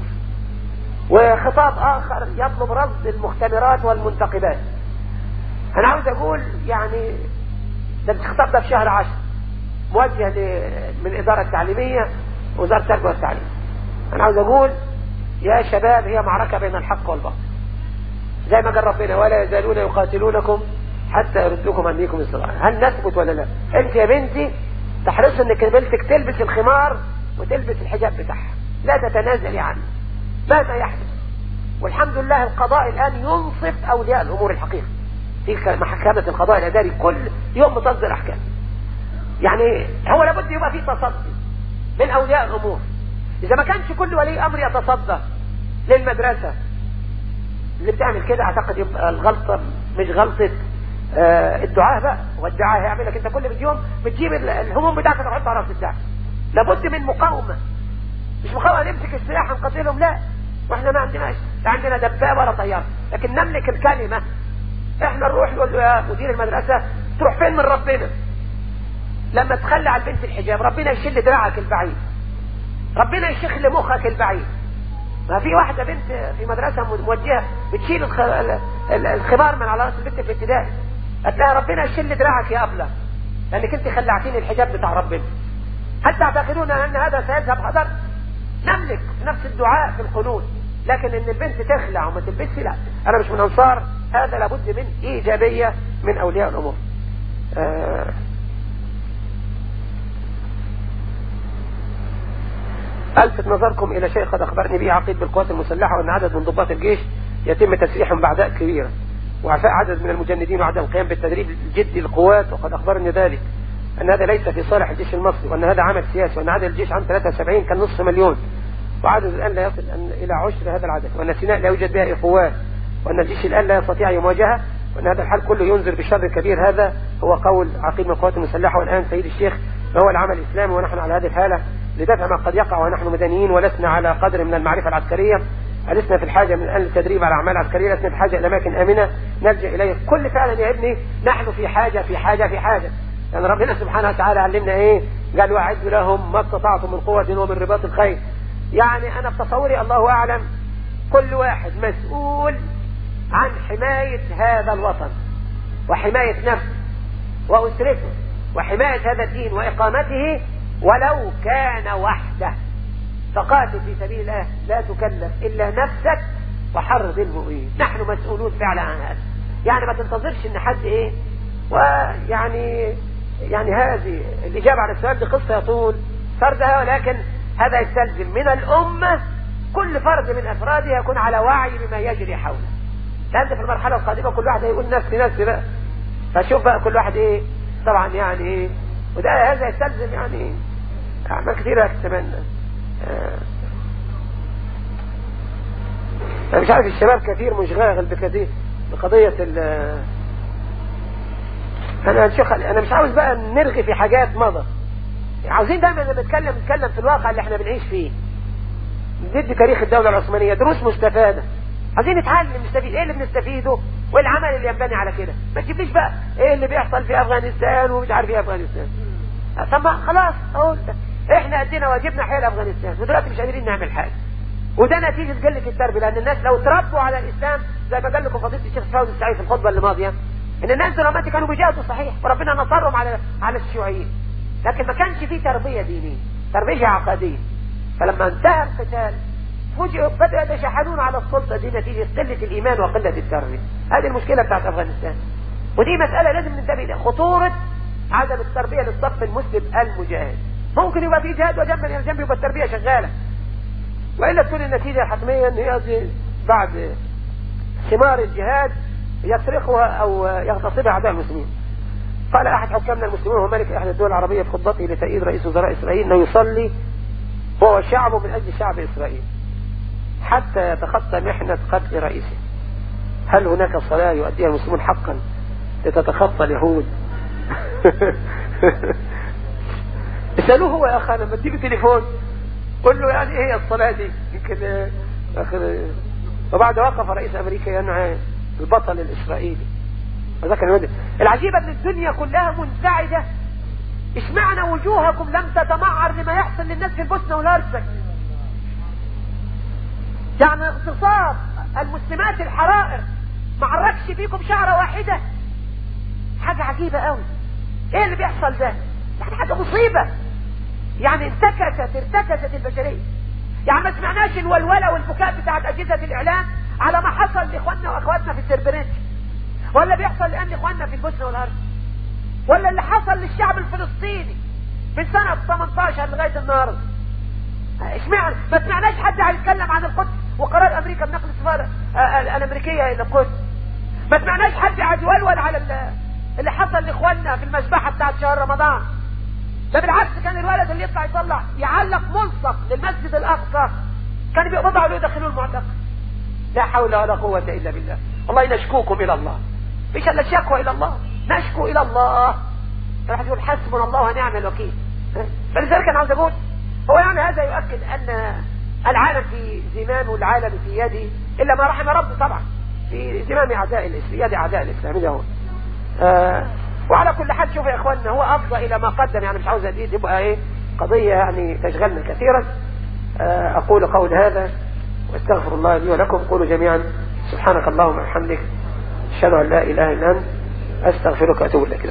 وخطاب اخر يطلب رصد المختمرات والمنتقبات انا عاوز اقول يعني ده الخطاب ده في شهر عشر موجه من الاداره التعليميه وزاره التربيه والتعليم انا عاوز اقول يا شباب هي معركه بين الحق والباطل زي ما قال ربنا ولا يزالون يقاتلونكم حتى يردوكم عن دينكم الصلاة هل نثبت ولا لا انت يا بنتي تحرص انك بنتك تلبس الخمار وتلبس الحجاب بتاعها لا تتنازلي عنه ماذا يحدث والحمد لله القضاء الان ينصف اولياء الامور الحقيقة في محكمة القضاء الاداري كل يوم بتصدر احكام يعني هو لابد يبقى في تصدي من اولياء الامور اذا ما كانش كل ولي امر يتصدى للمدرسة اللي بتعمل كده اعتقد يبقى الغلطة مش غلطة آه الدعاء بقى والدعاء هيعمل لك انت كل يوم بتجيب الهموم بتاعتك تحطها على راس الدعاء لابد من مقاومة مش مقاومة نمسك السلاح نقاتلهم لا واحنا ما عندناش لا عندنا دبابة ولا طيارة لكن نملك الكلمة احنا نروح نقول له يا مدير المدرسة تروح فين من ربنا لما تخلي على البنت الحجاب ربنا يشل دراعك البعيد ربنا يشخ مخك البعيد ما في واحدة بنت في مدرسة موجهة بتشيل الخمار من على راس البنت في ابتدائي هتلاقي ربنا يشل دراعك يا أبلة لأنك أنت خلعتيني الحجاب بتاع ربنا هل تعتقدون أن هذا سيذهب هدر؟ نملك نفس الدعاء في القنوت لكن ان البنت تخلع وما تلبسش لا انا مش من انصار هذا لابد من ايجابية من اولياء الامور آه الفت نظركم الى شيء قد اخبرني به عقيد بالقوات المسلحة وان عدد من ضباط الجيش يتم تسليحهم باعداء كبيرة وعفاء عدد من المجندين وعدم القيام بالتدريب الجدي للقوات وقد اخبرني ذلك ان هذا ليس في صالح الجيش المصري وان هذا عمل سياسي وان عدد الجيش عام 73 كان نصف مليون وعدد الان لا يصل الى عشر هذا العدد وان سيناء لا يوجد بها اخوات وان الجيش الان لا يستطيع يواجهها وان هذا الحال كله ينذر بالشر الكبير هذا هو قول عقيد من القوات المسلحه والان سيد الشيخ هو العمل الاسلامي ونحن على هذه الحاله لدفع ما قد يقع ونحن مدنيين ولسنا على قدر من المعرفه العسكريه لسنا في الحاجة من الآن للتدريب على أعمال عسكرية لسنا في حاجة إلى أماكن آمنة نلجأ إليه كل فعلا يا ابني نحن في حاجة في حاجة في حاجة يعني ربنا سبحانه وتعالى علمنا ايه قال واعدوا لهم ما استطعتم من قوة ومن رباط الخير يعني انا بتصوري الله اعلم كل واحد مسؤول عن حماية هذا الوطن وحماية نفسه وأسرته وحماية هذا الدين وإقامته ولو كان وحده فقاتل في سبيل الله لا تكلف إلا نفسك وحرض المؤمنين نحن مسؤولون فعلا عن هذا يعني ما تنتظرش ان حد ايه ويعني يعني هذه الإجابة على السؤال دي قصة يطول فردها ولكن هذا يستلزم من الأمة كل فرد من أفرادها يكون على وعي بما يجري حوله لأن في المرحلة القادمة كل واحد هيقول نفسي نفسي بقى فشوف بقى كل واحد ايه طبعا يعني ايه وده هذا يستلزم يعني أعمال كثيرة تتمنى آه. أنا مش عارف الشباب كثير مشغل بقضية بقضية ال أنا شيخ أنا مش عاوز بقى نرغي في حاجات مضى عاوزين دايما لما نتكلم نتكلم في الواقع اللي احنا بنعيش فيه ندي تاريخ الدولة العثمانية دروس مستفادة عايزين نتعلم نستفيد ايه اللي بنستفيده وايه العمل اللي ينبني على كده ما تجيبليش بقى ايه اللي بيحصل في افغانستان ومش عارف ايه افغانستان طب ما خلاص اهو احنا ادينا واجبنا حيال افغانستان ودلوقتي مش قادرين نعمل حاجه وده نتيجة قلة التربية لأن الناس لو تربوا على الإسلام زي ما قال لكم فضيلة الشيخ فوزي السعيد في الخطبة اللي ماضية إن الناس دلوقتي كانوا بيجاهدوا صحيح وربنا نصرهم على على الشيوعيين لكن ما كانش فيه تربية دينية تربية عقدية فلما انتهى القتال فوجئوا بدأوا يتشحنون على السلطة دي نتيجة قلة الإيمان وقلة التربية هذه المشكلة بتاعت أفغانستان ودي مسألة لازم ننتبه لها خطورة عدم التربية للصف المسلم المجاهد ممكن يبقى في جهاد وجنب الى جنب يبقى التربية شغالة وإلا تكون النتيجة الحتمية أن هي بعد ثمار الجهاد يسرقها أو يغتصبها أعداء المسلمين قال أحد حكامنا المسلمين وهو ملك أحد الدول العربية في خطبته لتأييد رئيس وزراء إسرائيل أنه يصلي هو شعبه من أجل شعب إسرائيل حتى يتخطى محنة قتل رئيسه هل هناك صلاة يؤديها المسلمون حقا لتتخطى اليهود اسألوه هو يا أخي لما تجيب تليفون قل له يعني ايه الصلاة دي يمكن اخر وبعد وقف رئيس امريكا ينعى البطل الاسرائيلي وذاك المدن العجيبة ان الدنيا كلها منزعجة اشمعنى وجوهكم لم تتمعر لما يحصل للناس في البوسنة والهرسك يعني اغتصاب المسلمات الحرائر ما عركش فيكم شعرة واحدة حاجة عجيبة قوي ايه اللي بيحصل ده يعني حاجة مصيبة يعني انتكست ارتكست البشرية يعني ما سمعناش الولولة والبكاء بتاعت أجهزة الإعلام على ما حصل لإخواننا وأخواتنا في السربريت ولا بيحصل لأن إخواننا في البوسنة والهرس ولا اللي حصل للشعب الفلسطيني من سنة 18 لغاية النهاردة اشمعنى ما سمعناش حد هيتكلم عن القدس وقرار أمريكا بنقل السفارة الأمريكية إلى القدس ما سمعناش حد هيولول على اللي حصل لإخواننا في المذبحة بتاعت شهر رمضان ده بالعكس كان الولد اللي يطلع يطلع يعلق ملصق للمسجد الاقصى كانوا بيقبضوا عليه يدخلوه المعتقل لا حول ولا قوة الا بالله والله نشكوكم الى الله مش الا الشكوى الى الله نشكو الى الله راح يقول حسبنا الله ونعم الوكيل فلذلك انا عاوز اقول هو يعني هذا يؤكد ان العالم في زمام والعالم في يدي الا ما رحم ربي طبعا في زمام اعداء الاسلام يد اعداء الاسلام ده هو آه وعلى كل حال شوفوا يا اخواننا هو افضى الى ما قدم يعني مش عاوز ازيد يبقى ايه قضية يعني تشغلنا كثيرا اقول قول هذا واستغفر الله لي ولكم قولوا جميعا سبحانك اللهم وبحمدك اشهد ان لا اله الا انت استغفرك واتوب اليك